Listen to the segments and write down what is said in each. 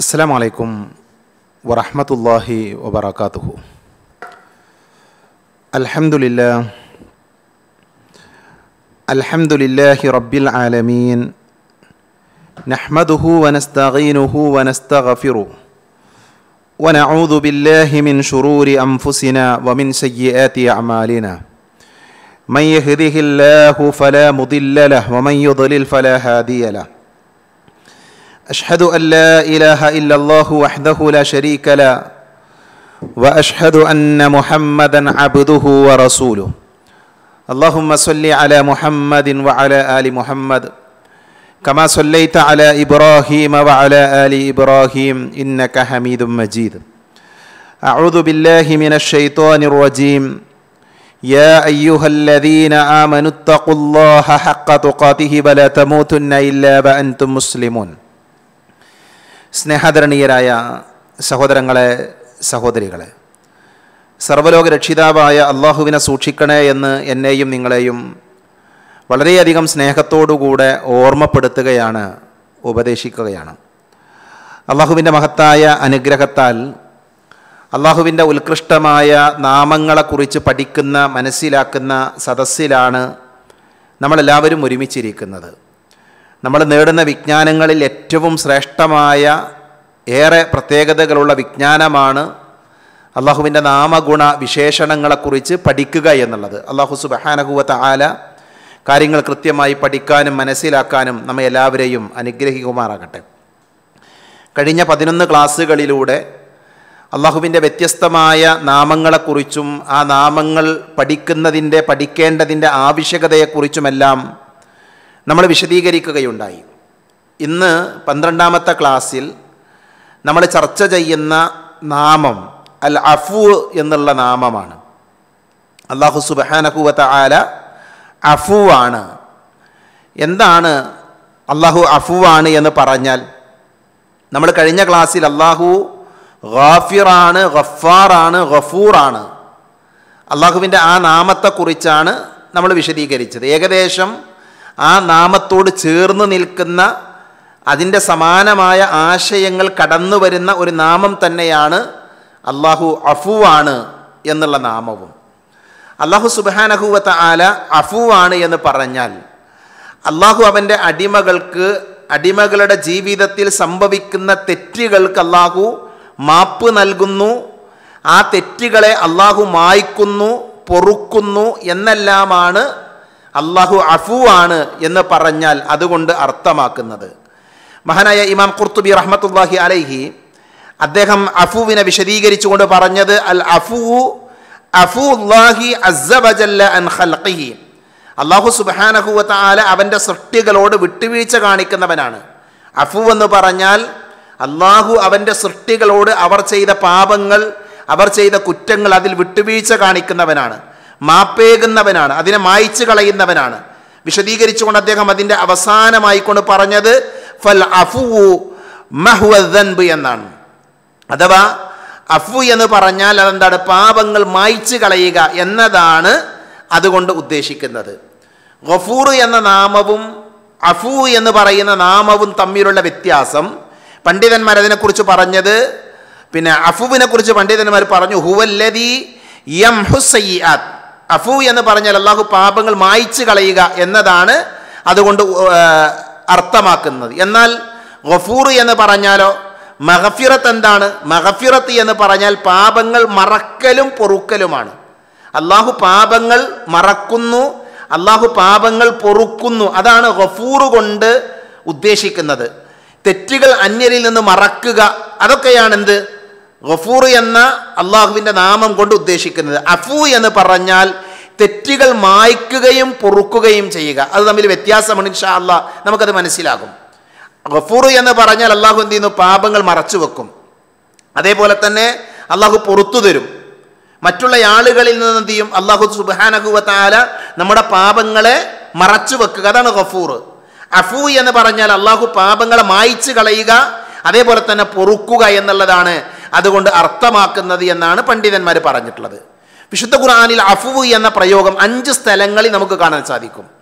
السلام عليكم ورحمة الله وبركاته الحمد لله الحمد لله رب العالمين نحمده ونستعينه ونستغفره ونعوذ بالله من شرور أنفسنا ومن سيئات أعمالنا من يهده الله فلا مضل له ومن يضلل فلا هادي له أشهد أن لا إله إلا الله وحده لا شريك له وأشهد أن محمدا عبده ورسوله اللهم صل على محمد وعلى آل محمد كما صليت على إبراهيم وعلى آل إبراهيم إنك حميد مجيد أعوذ بالله من الشيطان الرجيم يا أيها الذين آمنوا اتقوا الله حق تقاته ولا تموتن إلا وأنتم مسلمون സ്നേഹധരണീയരായ സഹോദരങ്ങളെ സഹോദരികളെ സർവലോക രക്ഷിതാവായ അള്ളാഹുവിനെ സൂക്ഷിക്കണേ എന്ന് എന്നെയും നിങ്ങളെയും വളരെയധികം സ്നേഹത്തോടുകൂടെ ഓർമ്മപ്പെടുത്തുകയാണ് ഉപദേശിക്കുകയാണ് അള്ളാഹുവിൻ്റെ മഹത്തായ അനുഗ്രഹത്താൽ അള്ളാഹുവിൻ്റെ ഉത്കൃഷ്ടമായ നാമങ്ങളെക്കുറിച്ച് പഠിക്കുന്ന മനസ്സിലാക്കുന്ന സദസ്സിലാണ് നമ്മളെല്ലാവരും ഒരുമിച്ചിരിക്കുന്നത് നമ്മൾ നേടുന്ന വിജ്ഞാനങ്ങളിൽ ഏറ്റവും ശ്രേഷ്ഠമായ ഏറെ പ്രത്യേകതകളുള്ള വിജ്ഞാനമാണ് അള്ളാഹുവിൻ്റെ നാമഗുണ വിശേഷണങ്ങളെക്കുറിച്ച് പഠിക്കുക എന്നുള്ളത് അള്ളാഹു സുബഹാനഹുവത്ത ആല കാര്യങ്ങൾ കൃത്യമായി പഠിക്കാനും മനസ്സിലാക്കാനും നമ്മെ എല്ലാവരെയും അനുഗ്രഹിക്കുമാറാകട്ടെ കഴിഞ്ഞ പതിനൊന്ന് ക്ലാസ്സുകളിലൂടെ അള്ളാഹുവിൻ്റെ വ്യത്യസ്തമായ നാമങ്ങളെക്കുറിച്ചും ആ നാമങ്ങൾ പഠിക്കുന്നതിൻ്റെ പഠിക്കേണ്ടതിൻ്റെ ആവശ്യകതയെക്കുറിച്ചുമെല്ലാം നമ്മൾ വിശദീകരിക്കുകയുണ്ടായി ഇന്ന് പന്ത്രണ്ടാമത്തെ ക്ലാസ്സിൽ നമ്മൾ ചർച്ച ചെയ്യുന്ന നാമം അൽ അഫു എന്നുള്ള നാമമാണ് അള്ളാഹു സുബാനഹുവത്ത ആല അഫുവാണ് എന്താണ് അള്ളാഹു അഫുവാണ് എന്ന് പറഞ്ഞാൽ നമ്മൾ കഴിഞ്ഞ ക്ലാസ്സിൽ അള്ളാഹു ഗാഫിറാണ് ഗഫാറാണ് ഗഫൂറാണ് അള്ളാഹുവിൻ്റെ ആ നാമത്തെക്കുറിച്ചാണ് നമ്മൾ വിശദീകരിച്ചത് ഏകദേശം ആ നാമത്തോട് ചേർന്ന് നിൽക്കുന്ന അതിൻ്റെ സമാനമായ ആശയങ്ങൾ കടന്നു വരുന്ന ഒരു നാമം തന്നെയാണ് അള്ളാഹു അഫുവാണ് എന്നുള്ള നാമവും അള്ളാഹു സുബാനഹുവത്ത ആല അഫുവാണ് എന്ന് പറഞ്ഞാൽ അള്ളാഹു അവൻ്റെ അടിമകൾക്ക് അടിമകളുടെ ജീവിതത്തിൽ സംഭവിക്കുന്ന തെറ്റുകൾക്ക് അള്ളാഹു മാപ്പ് നൽകുന്നു ആ തെറ്റുകളെ അള്ളാഹു മായ്ക്കുന്നു പൊറുക്കുന്നു എന്നെല്ലാമാണ് അള്ളാഹു അഫുവാണ് എന്ന് പറഞ്ഞാൽ അതുകൊണ്ട് അർത്ഥമാക്കുന്നത് മഹാനായ ഇമാം ഖുർത്തുബി റഹ്മത്തുല്ലാഹി അലൈഹി അദ്ദേഹം അഫുവിനെ വിശദീകരിച്ചുകൊണ്ട് പറഞ്ഞത് അൽ അഫു അഫുല്ലാഹി അസ്സബജല്ല അൻ ഖൽഖിഹി അള്ളാഹു സുബാനഹുവത്ത ആല അവൻ്റെ സൃഷ്ടികളോട് വിട്ടുവീഴ്ച കാണിക്കുന്നവനാണ് അഫു എന്ന് പറഞ്ഞാൽ അള്ളാഹു അവൻ്റെ സൃഷ്ടികളോട് അവർ ചെയ്ത പാപങ്ങൾ അവർ ചെയ്ത കുറ്റങ്ങൾ അതിൽ വിട്ടുവീഴ്ച കാണിക്കുന്നവനാണ് മാപ്പേകുന്നവനാണ് അതിനെ മായ്ച്ചു കളയുന്നവനാണ് വിശദീകരിച്ചുകൊണ്ട് അദ്ദേഹം അതിൻ്റെ അവസാനമായിക്കൊണ്ട് പറഞ്ഞത് ഫൽ അഫു മഹുവൻബ് എന്നാണ് അഥവാ അഫു എന്ന് പറഞ്ഞാൽ അതെന്താണ് പാപങ്ങൾ മായ്ച്ചു കളയുക എന്നതാണ് അതുകൊണ്ട് ഉദ്ദേശിക്കുന്നത് ഗഫൂർ എന്ന നാമവും അഫു എന്ന് പറയുന്ന നാമവും തമ്മിലുള്ള വ്യത്യാസം പണ്ഡിതന്മാർ അതിനെക്കുറിച്ച് പറഞ്ഞത് പിന്നെ അഫുവിനെ കുറിച്ച് പണ്ഡിതന്മാർ പറഞ്ഞു ഹുവല്ലതി യം ഹുസയ്യാത്ത് അഫു എന്ന് പറഞ്ഞാൽ അള്ളാഹു പാപങ്ങൾ മായ്ച്ചു കളയുക എന്നതാണ് അതുകൊണ്ട് അർത്ഥമാക്കുന്നത് എന്നാൽ ഗഫൂർ എന്ന് പറഞ്ഞാലോ മഹഫിറത്ത് എന്താണ് മഹഫിറത്ത് എന്ന് പറഞ്ഞാൽ പാപങ്ങൾ മറക്കലും പൊറുക്കലുമാണ് അള്ളാഹു പാപങ്ങൾ മറക്കുന്നു അള്ളാഹു പാപങ്ങൾ പൊറുക്കുന്നു അതാണ് ഗഫൂർ കൊണ്ട് ഉദ്ദേശിക്കുന്നത് തെറ്റുകൾ അന്യരിൽ നിന്ന് മറക്കുക അതൊക്കെയാണ് എന്ത് ഗഫൂർ എന്ന അള്ളാഹുവിൻ്റെ നാമം കൊണ്ട് ഉദ്ദേശിക്കുന്നത് അഫു എന്ന് പറഞ്ഞാൽ തെറ്റുകൾ മായ്ക്കുകയും പൊറുക്കുകയും ചെയ്യുക അത് തമ്മിൽ വ്യത്യാസമാണ് ഇൻഷാ അള്ളാഹ് നമുക്കത് മനസ്സിലാകും ഗഫൂർ എന്ന് പറഞ്ഞാൽ അള്ളാഹു എന്ത് ചെയ്യുന്നു പാപങ്ങൾ മറച്ചു വെക്കും അതേപോലെ തന്നെ അള്ളാഹു പൊറത്തു തരും മറ്റുള്ള ആളുകളിൽ നിന്ന് എന്ത് ചെയ്യും അള്ളാഹു സുബാനഹുവത്താല നമ്മുടെ പാപങ്ങളെ മറച്ചു വെക്കുക അതാണ് ഗഫൂർ അഫു എന്ന് പറഞ്ഞാൽ അള്ളാഹു പാപങ്ങളെ മായ്ച്ചു കളയുക അതേപോലെ തന്നെ പൊറുക്കുക എന്നുള്ളതാണ് അതുകൊണ്ട് അർത്ഥമാക്കുന്നത് എന്നാണ് പണ്ഡിതന്മാർ പറഞ്ഞിട്ടുള്ളത് വിശുദ്ധ ഖുർആാനിൽ അഫു എന്ന പ്രയോഗം അഞ്ച് സ്ഥലങ്ങളിൽ നമുക്ക് കാണാൻ സാധിക്കും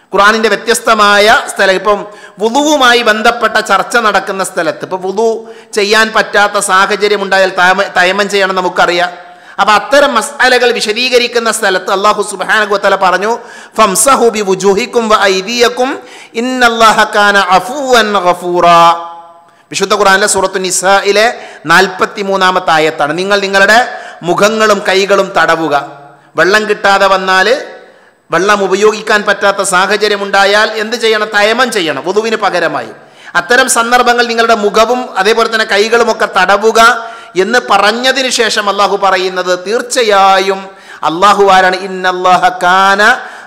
ഖുറാനിൻ്റെ വ്യത്യസ്തമായ സ്ഥലം ഇപ്പം വുളുവുമായി ബന്ധപ്പെട്ട ചർച്ച നടക്കുന്ന സ്ഥലത്ത് ഇപ്പം വുളു ചെയ്യാൻ പറ്റാത്ത സാഹചര്യം ഉണ്ടായാൽ തയമ തയമം ചെയ്യണം നമുക്കറിയാം അപ്പം അത്തരം മസാലകൾ വിശദീകരിക്കുന്ന സ്ഥലത്ത് അള്ളാഹു സുബാനകുത്തല പറഞ്ഞു ഫംസഹു ബി വുജൂഹിക്കും വ ഐദിയക്കും ഇന്നല്ലാഹ കാന അഫൂവൻ ഗഫൂറ വിശുദ്ധ ഖുറാനിലെ സൂറത്തു നിസയിലെ നാൽപ്പത്തി മൂന്നാമത്തെ ആയത്താണ് നിങ്ങൾ നിങ്ങളുടെ മുഖങ്ങളും കൈകളും തടവുക വെള്ളം കിട്ടാതെ വന്നാൽ വെള്ളം ഉപയോഗിക്കാൻ പറ്റാത്ത സാഹചര്യം ഉണ്ടായാൽ എന്ത് ചെയ്യണം തയമം ചെയ്യണം വധുവിന് പകരമായി അത്തരം സന്ദർഭങ്ങൾ നിങ്ങളുടെ മുഖവും അതേപോലെ തന്നെ കൈകളുമൊക്കെ തടവുക എന്ന് പറഞ്ഞതിന് ശേഷം അള്ളാഹു പറയുന്നത് തീർച്ചയായും അള്ളാഹു ആരാണ് ഇന്നല്ലാഹ കാന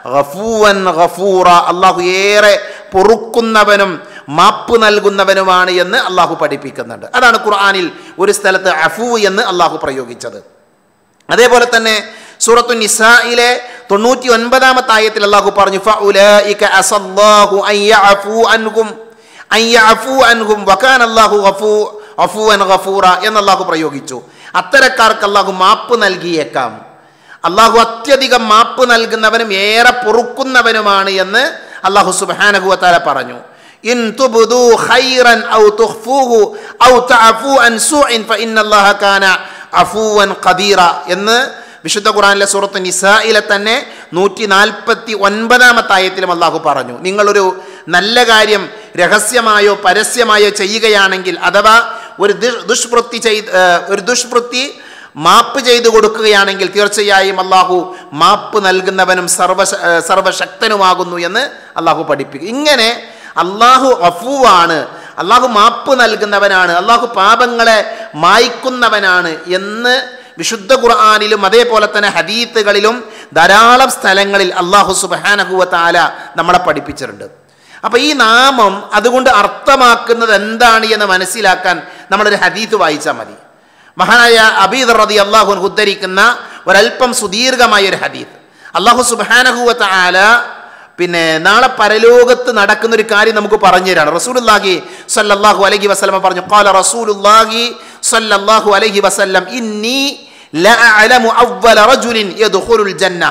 ഗഫൂവൻ ഗഫൂറ അള്ളാഹു ഏറെ പൊറുക്കുന്നവനും മാപ്പ് നൽകുന്നവനുമാണ് എന്ന് അള്ളാഹു പഠിപ്പിക്കുന്നുണ്ട് അതാണ് ഖുർആാനിൽ ഒരു സ്ഥലത്ത് അഫു എന്ന് അള്ളാഹു പ്രയോഗിച്ചത് അതേപോലെ തന്നെ സൂറത്തു നിസായിലെ തൊണ്ണൂറ്റി ഒൻപതാമത്തെ ആയത്തിൽ അള്ളാഹു പറഞ്ഞു ഫഉലൈക അസല്ലാഹു അൻ യഅഫു അൻഹും അൻ യഅഫു അൻഹും വകാന അല്ലാഹു ഗഫൂ അഫൂവൻ ഗഫൂറ എന്ന് അള്ളാഹു പ്രയോഗിച്ചു അത്തരക്കാർക്ക് അള്ളാഹു മാപ്പ് നൽകിയേക്കാം അള്ളാഹു അത്യധികം മാപ്പ് നൽകുന്നവനും ഏറെ പൊറുക്കുന്നവനുമാണ് എന്ന് അള്ളാഹു സുബ്ഹാനഹു പറഞ്ഞു ഇൻ തുബ്ദു ഖൈറൻ ഔ തുഖ്ഫൂഹു ഔ തഅഫു അൻ സൂഇൻ ഫഇന്നല്ലാഹ കാന അഫൂവൻ ഖദീറ എന്ന് വിശുദ്ധ ഖുറാനിലെ സൂറത്ത് നിസായിലെ തന്നെ നൂറ്റി നാൽപ്പത്തി ഒൻപതാമത്തെ ആയത്തിലും അള്ളാഹു പറഞ്ഞു നിങ്ങളൊരു നല്ല കാര്യം രഹസ്യമായോ പരസ്യമായോ ചെയ്യുകയാണെങ്കിൽ അഥവാ ഒരു ദുഷ്- ദുഷ്വൃത്തി ചെയ്ത് ഏഹ്, ഒരു ദുഷ്വൃത്തി മാപ്പ് ചെയ്തു കൊടുക്കുകയാണെങ്കിൽ തീർച്ചയായും അള്ളാഹു മാപ്പ് നൽകുന്നവനും സർവ സർവശക്തനുമാകുന്നു എന്ന് അള്ളാഹു പഠിപ്പിക്കും ഇങ്ങനെ അള്ളാഹു അഫുവാണ് അള്ളാഹു മാപ്പ് നൽകുന്നവനാണ് അള്ളാഹു പാപങ്ങളെ മായ്ക്കുന്നവനാണ് എന്ന് വിശുദ്ധ ഖുർആാനിലും അതേപോലെ തന്നെ ഹദീത്തുകളിലും ധാരാളം സ്ഥലങ്ങളിൽ അള്ളാഹു സുബാനഹുവ താല നമ്മളെ പഠിപ്പിച്ചിട്ടുണ്ട് അപ്പോൾ ഈ നാമം അതുകൊണ്ട് അർത്ഥമാക്കുന്നത് എന്താണ് എന്ന് മനസ്സിലാക്കാൻ നമ്മളൊരു ഹദീത്ത് വായിച്ചാൽ മതി മഹാനായ അബീദ് റതി അള്ളാഹു ഉദ്ധരിക്കുന്ന ഒരല്പം സുദീർഘമായ ഒരു ഹദീത്ത് അള്ളാഹു സുബാനഹുവ ആല പിന്നെ നാളെ പരലോകത്ത് നടക്കുന്ന ഒരു കാര്യം നമുക്ക് പറഞ്ഞു തരാണ് റസൂലുല്ലാഹി സല്ലല്ലാഹു അലൈഹി വസല്ലമ പറഞ്ഞു ഖാല റസൂലുല്ലാഹി സല്ലല്ലാഹു അലൈഹി വസല്ലം ഇന്നി ലഅലമു അവ്വല റജുലിൻ യദ്ഖുലുൽ ജന്ന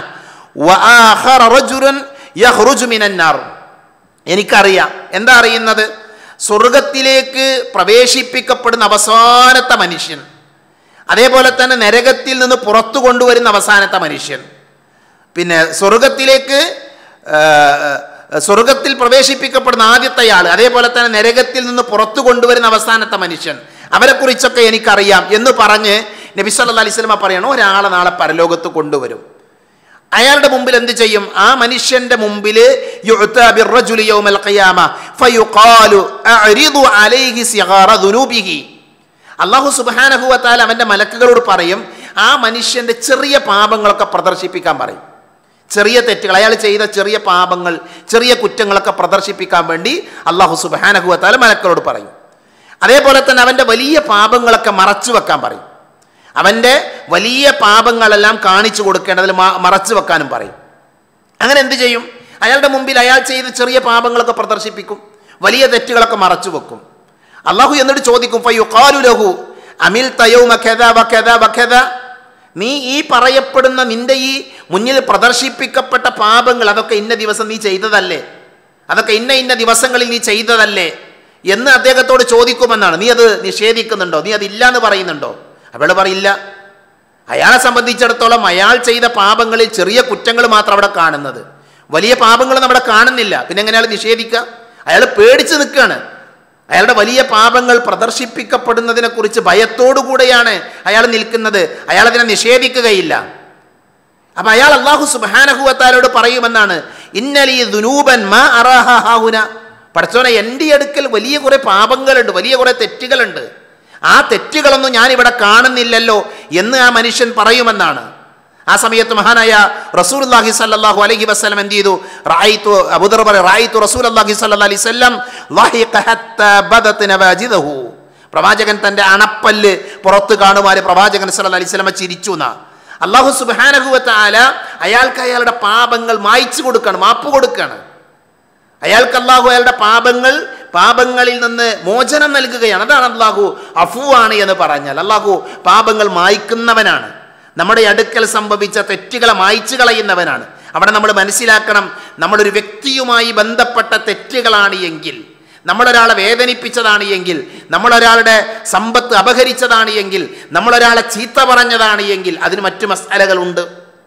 വആഖറ റജുലുൻ യഖ്റുജു മിനൻ നാർ എനിക്കറിയാം എന്താ അറിയുന്നത് സ്വർഗത്തിലേക്ക് പ്രവേശിപ്പിക്കപ്പെടുന്ന അവസാനത്തെ മനുഷ്യൻ അതേപോലെ തന്നെ നരകത്തിൽ നിന്ന് പുറത്തു കൊണ്ടുവരുന്ന അവസാനത്തെ മനുഷ്യൻ പിന്നെ സ്വർഗത്തിലേക്ക് ആ, സ്വർഗത്തിൽ പ്രവേശിപ്പിക്കപ്പെടുന്ന ആദ്യത്തെ ആൾ അതേപോലെ തന്നെ നരകത്തിൽ നിന്ന് പുറത്തു കൊണ്ടുവരുന്ന അവസാനത്തെ മനുഷ്യൻ അവരെക്കുറിച്ചൊക്കെ എനിക്കറിയാം എന്ന് പറഞ്ഞ് നബി സല്ലല്ലാഹു അലൈഹി വസല്ലമ പറയണോ ഒരാളെ നാളെ പരലോകത്ത് കൊണ്ടുവരും അയാളുടെ മുമ്പിൽ എന്ത് ചെയ്യും ആ മനുഷ്യന്റെ മുമ്പിൽ യുഅ്താ ബിർറജുലി യൗമൽ ഖിയാമ ഫയുഖാലു അഅ്രിദു അലൈഹി സിഗാറ ദുനൂബിഹി അള്ളാഹു സുബ്ഹാനഹു വതആല അവന്റെ മലക്കുകളോട് പറയും ആ മനുഷ്യന്റെ ചെറിയ പാപങ്ങളൊക്കെ പ്രദർശിപ്പിക്കാൻ പറയും ചെറിയ തെറ്റുകൾ അയാൾ ചെയ്ത ചെറിയ പാപങ്ങൾ ചെറിയ കുറ്റങ്ങളൊക്കെ പ്രദർശിപ്പിക്കാൻ വേണ്ടി അള്ളാഹു സുബ്ഹാനഹു വതആല മലക്കളോട് പറയും അതേപോലെ തന്നെ അവന്റെ വലിയ പാപങ്ങളൊക്കെ മറച്ചു വെക്കാൻ പറയും അവൻ്റെ വലിയ പാപങ്ങളെല്ലാം കാണിച്ചു കൊടുക്കേണ്ടതിൽ മറച്ചു വെക്കാനും പറയും അങ്ങനെ എന്ത് ചെയ്യും അയാളുടെ മുമ്പിൽ അയാൾ ചെയ്ത ചെറിയ പാപങ്ങളൊക്കെ പ്രദർശിപ്പിക്കും വലിയ തെറ്റുകളൊക്കെ മറച്ചു വെക്കും അള്ളാഹു എന്നിട്ട് ചോദിക്കും ഫയുഖാലു ലഹു അമിൽ തയൗമ ഖദ വഖദ വഖദ നീ ഈ പറയപ്പെടുന്ന നിന്റെ ഈ മുന്നിൽ പ്രദർശിപ്പിക്കപ്പെട്ട പാപങ്ങൾ അതൊക്കെ ഇന്ന ദിവസം നീ ചെയ്തതല്ലേ അതൊക്കെ ഇന്ന ഇന്ന ദിവസങ്ങളിൽ നീ ചെയ്തതല്ലേ എന്ന് അദ്ദേഹത്തോട് ചോദിക്കുമെന്നാണ് നീ അത് നിഷേധിക്കുന്നുണ്ടോ നീ അതില്ല എന്ന് പറയുന്നുണ്ടോ അവൾ പറയില്ല അയാളെ സംബന്ധിച്ചിടത്തോളം അയാൾ ചെയ്ത പാപങ്ങളിൽ ചെറിയ കുറ്റങ്ങൾ മാത്രം അവിടെ കാണുന്നത് വലിയ പാപങ്ങളൊന്നും അവിടെ കാണുന്നില്ല പിന്നെ എങ്ങനെ അയാൾ നിഷേധിക്കുക അയാൾ പേടിച്ച് നിൽക്കുകയാണ് അയാളുടെ വലിയ പാപങ്ങൾ പ്രദർശിപ്പിക്കപ്പെടുന്നതിനെ കുറിച്ച് ഭയത്തോടു കൂടെയാണ് അയാൾ നിൽക്കുന്നത് അയാൾ അതിനെ നിഷേധിക്കുകയില്ല അപ്പൊ അയാൾ അള്ളാഹു സുബാനഹുവത്താലോട് പറയുമെന്നാണ് ഇന്നലി ദുനൂബൻ മാ അറാഹ ഹാഹുന പഠിച്ചോനെ എൻ്റെ അടുക്കൽ വലിയ കുറെ പാപങ്ങളുണ്ട് വലിയ കുറെ തെറ്റുകളുണ്ട് ആ തെറ്റുകളൊന്നും ഞാൻ ഇവിടെ കാണുന്നില്ലല്ലോ എന്ന് ആ മനുഷ്യൻ പറയുമെന്നാണ് ആ സമയത്ത് മഹാനായ റസൂൽ അള്ളാഹി സല്ലാഹു അലൈഹി വസ്ലം എന്ത് ചെയ്തു റായിത്തു അബുദർ പറ റായിത്തു റസൂൽ അള്ളാഹി സല്ലാ അലൈഹി സ്വല്ലം പ്രവാചകൻ തൻ്റെ അണപ്പല്ല് പുറത്ത് കാണുവാൻ പ്രവാചകൻ സല്ല അലൈഹി സ്വലമ ചിരിച്ചു എന്നാ അള്ളാഹു സുബാനഹുവത്ത ആല അയാൾക്ക് അയാളുടെ പാപങ്ങൾ മായ്ച്ചു കൊടുക്കുകയാണ് മാപ്പ് കൊടുക്കുകയാണ് അയാൾക്ക് അള്ളാഹു അയാളുടെ പാപങ്ങൾ പാപങ്ങളിൽ നിന്ന് മോചനം നൽകുകയാണ് അതാണ് അള്ളാഹു അഫു ആണ് എന്ന് പറഞ്ഞാൽ അള്ളാഹു പാപങ്ങൾ മായ്ക്കുന്നവനാണ് നമ്മുടെ അടുക്കൽ സംഭവിച്ച തെറ്റുകളെ മായ്ച്ചു കളയുന്നവനാണ് അവിടെ നമ്മൾ മനസ്സിലാക്കണം നമ്മളൊരു വ്യക്തിയുമായി ബന്ധപ്പെട്ട തെറ്റുകളാണ് എങ്കിൽ നമ്മളൊരാളെ വേദനിപ്പിച്ചതാണ് എങ്കിൽ നമ്മളൊരാളുടെ സമ്പത്ത് അപഹരിച്ചതാണ് എങ്കിൽ നമ്മളൊരാളെ ചീത്ത പറഞ്ഞതാണ് എങ്കിൽ അതിന് മറ്റു മസാലകളുണ്ട്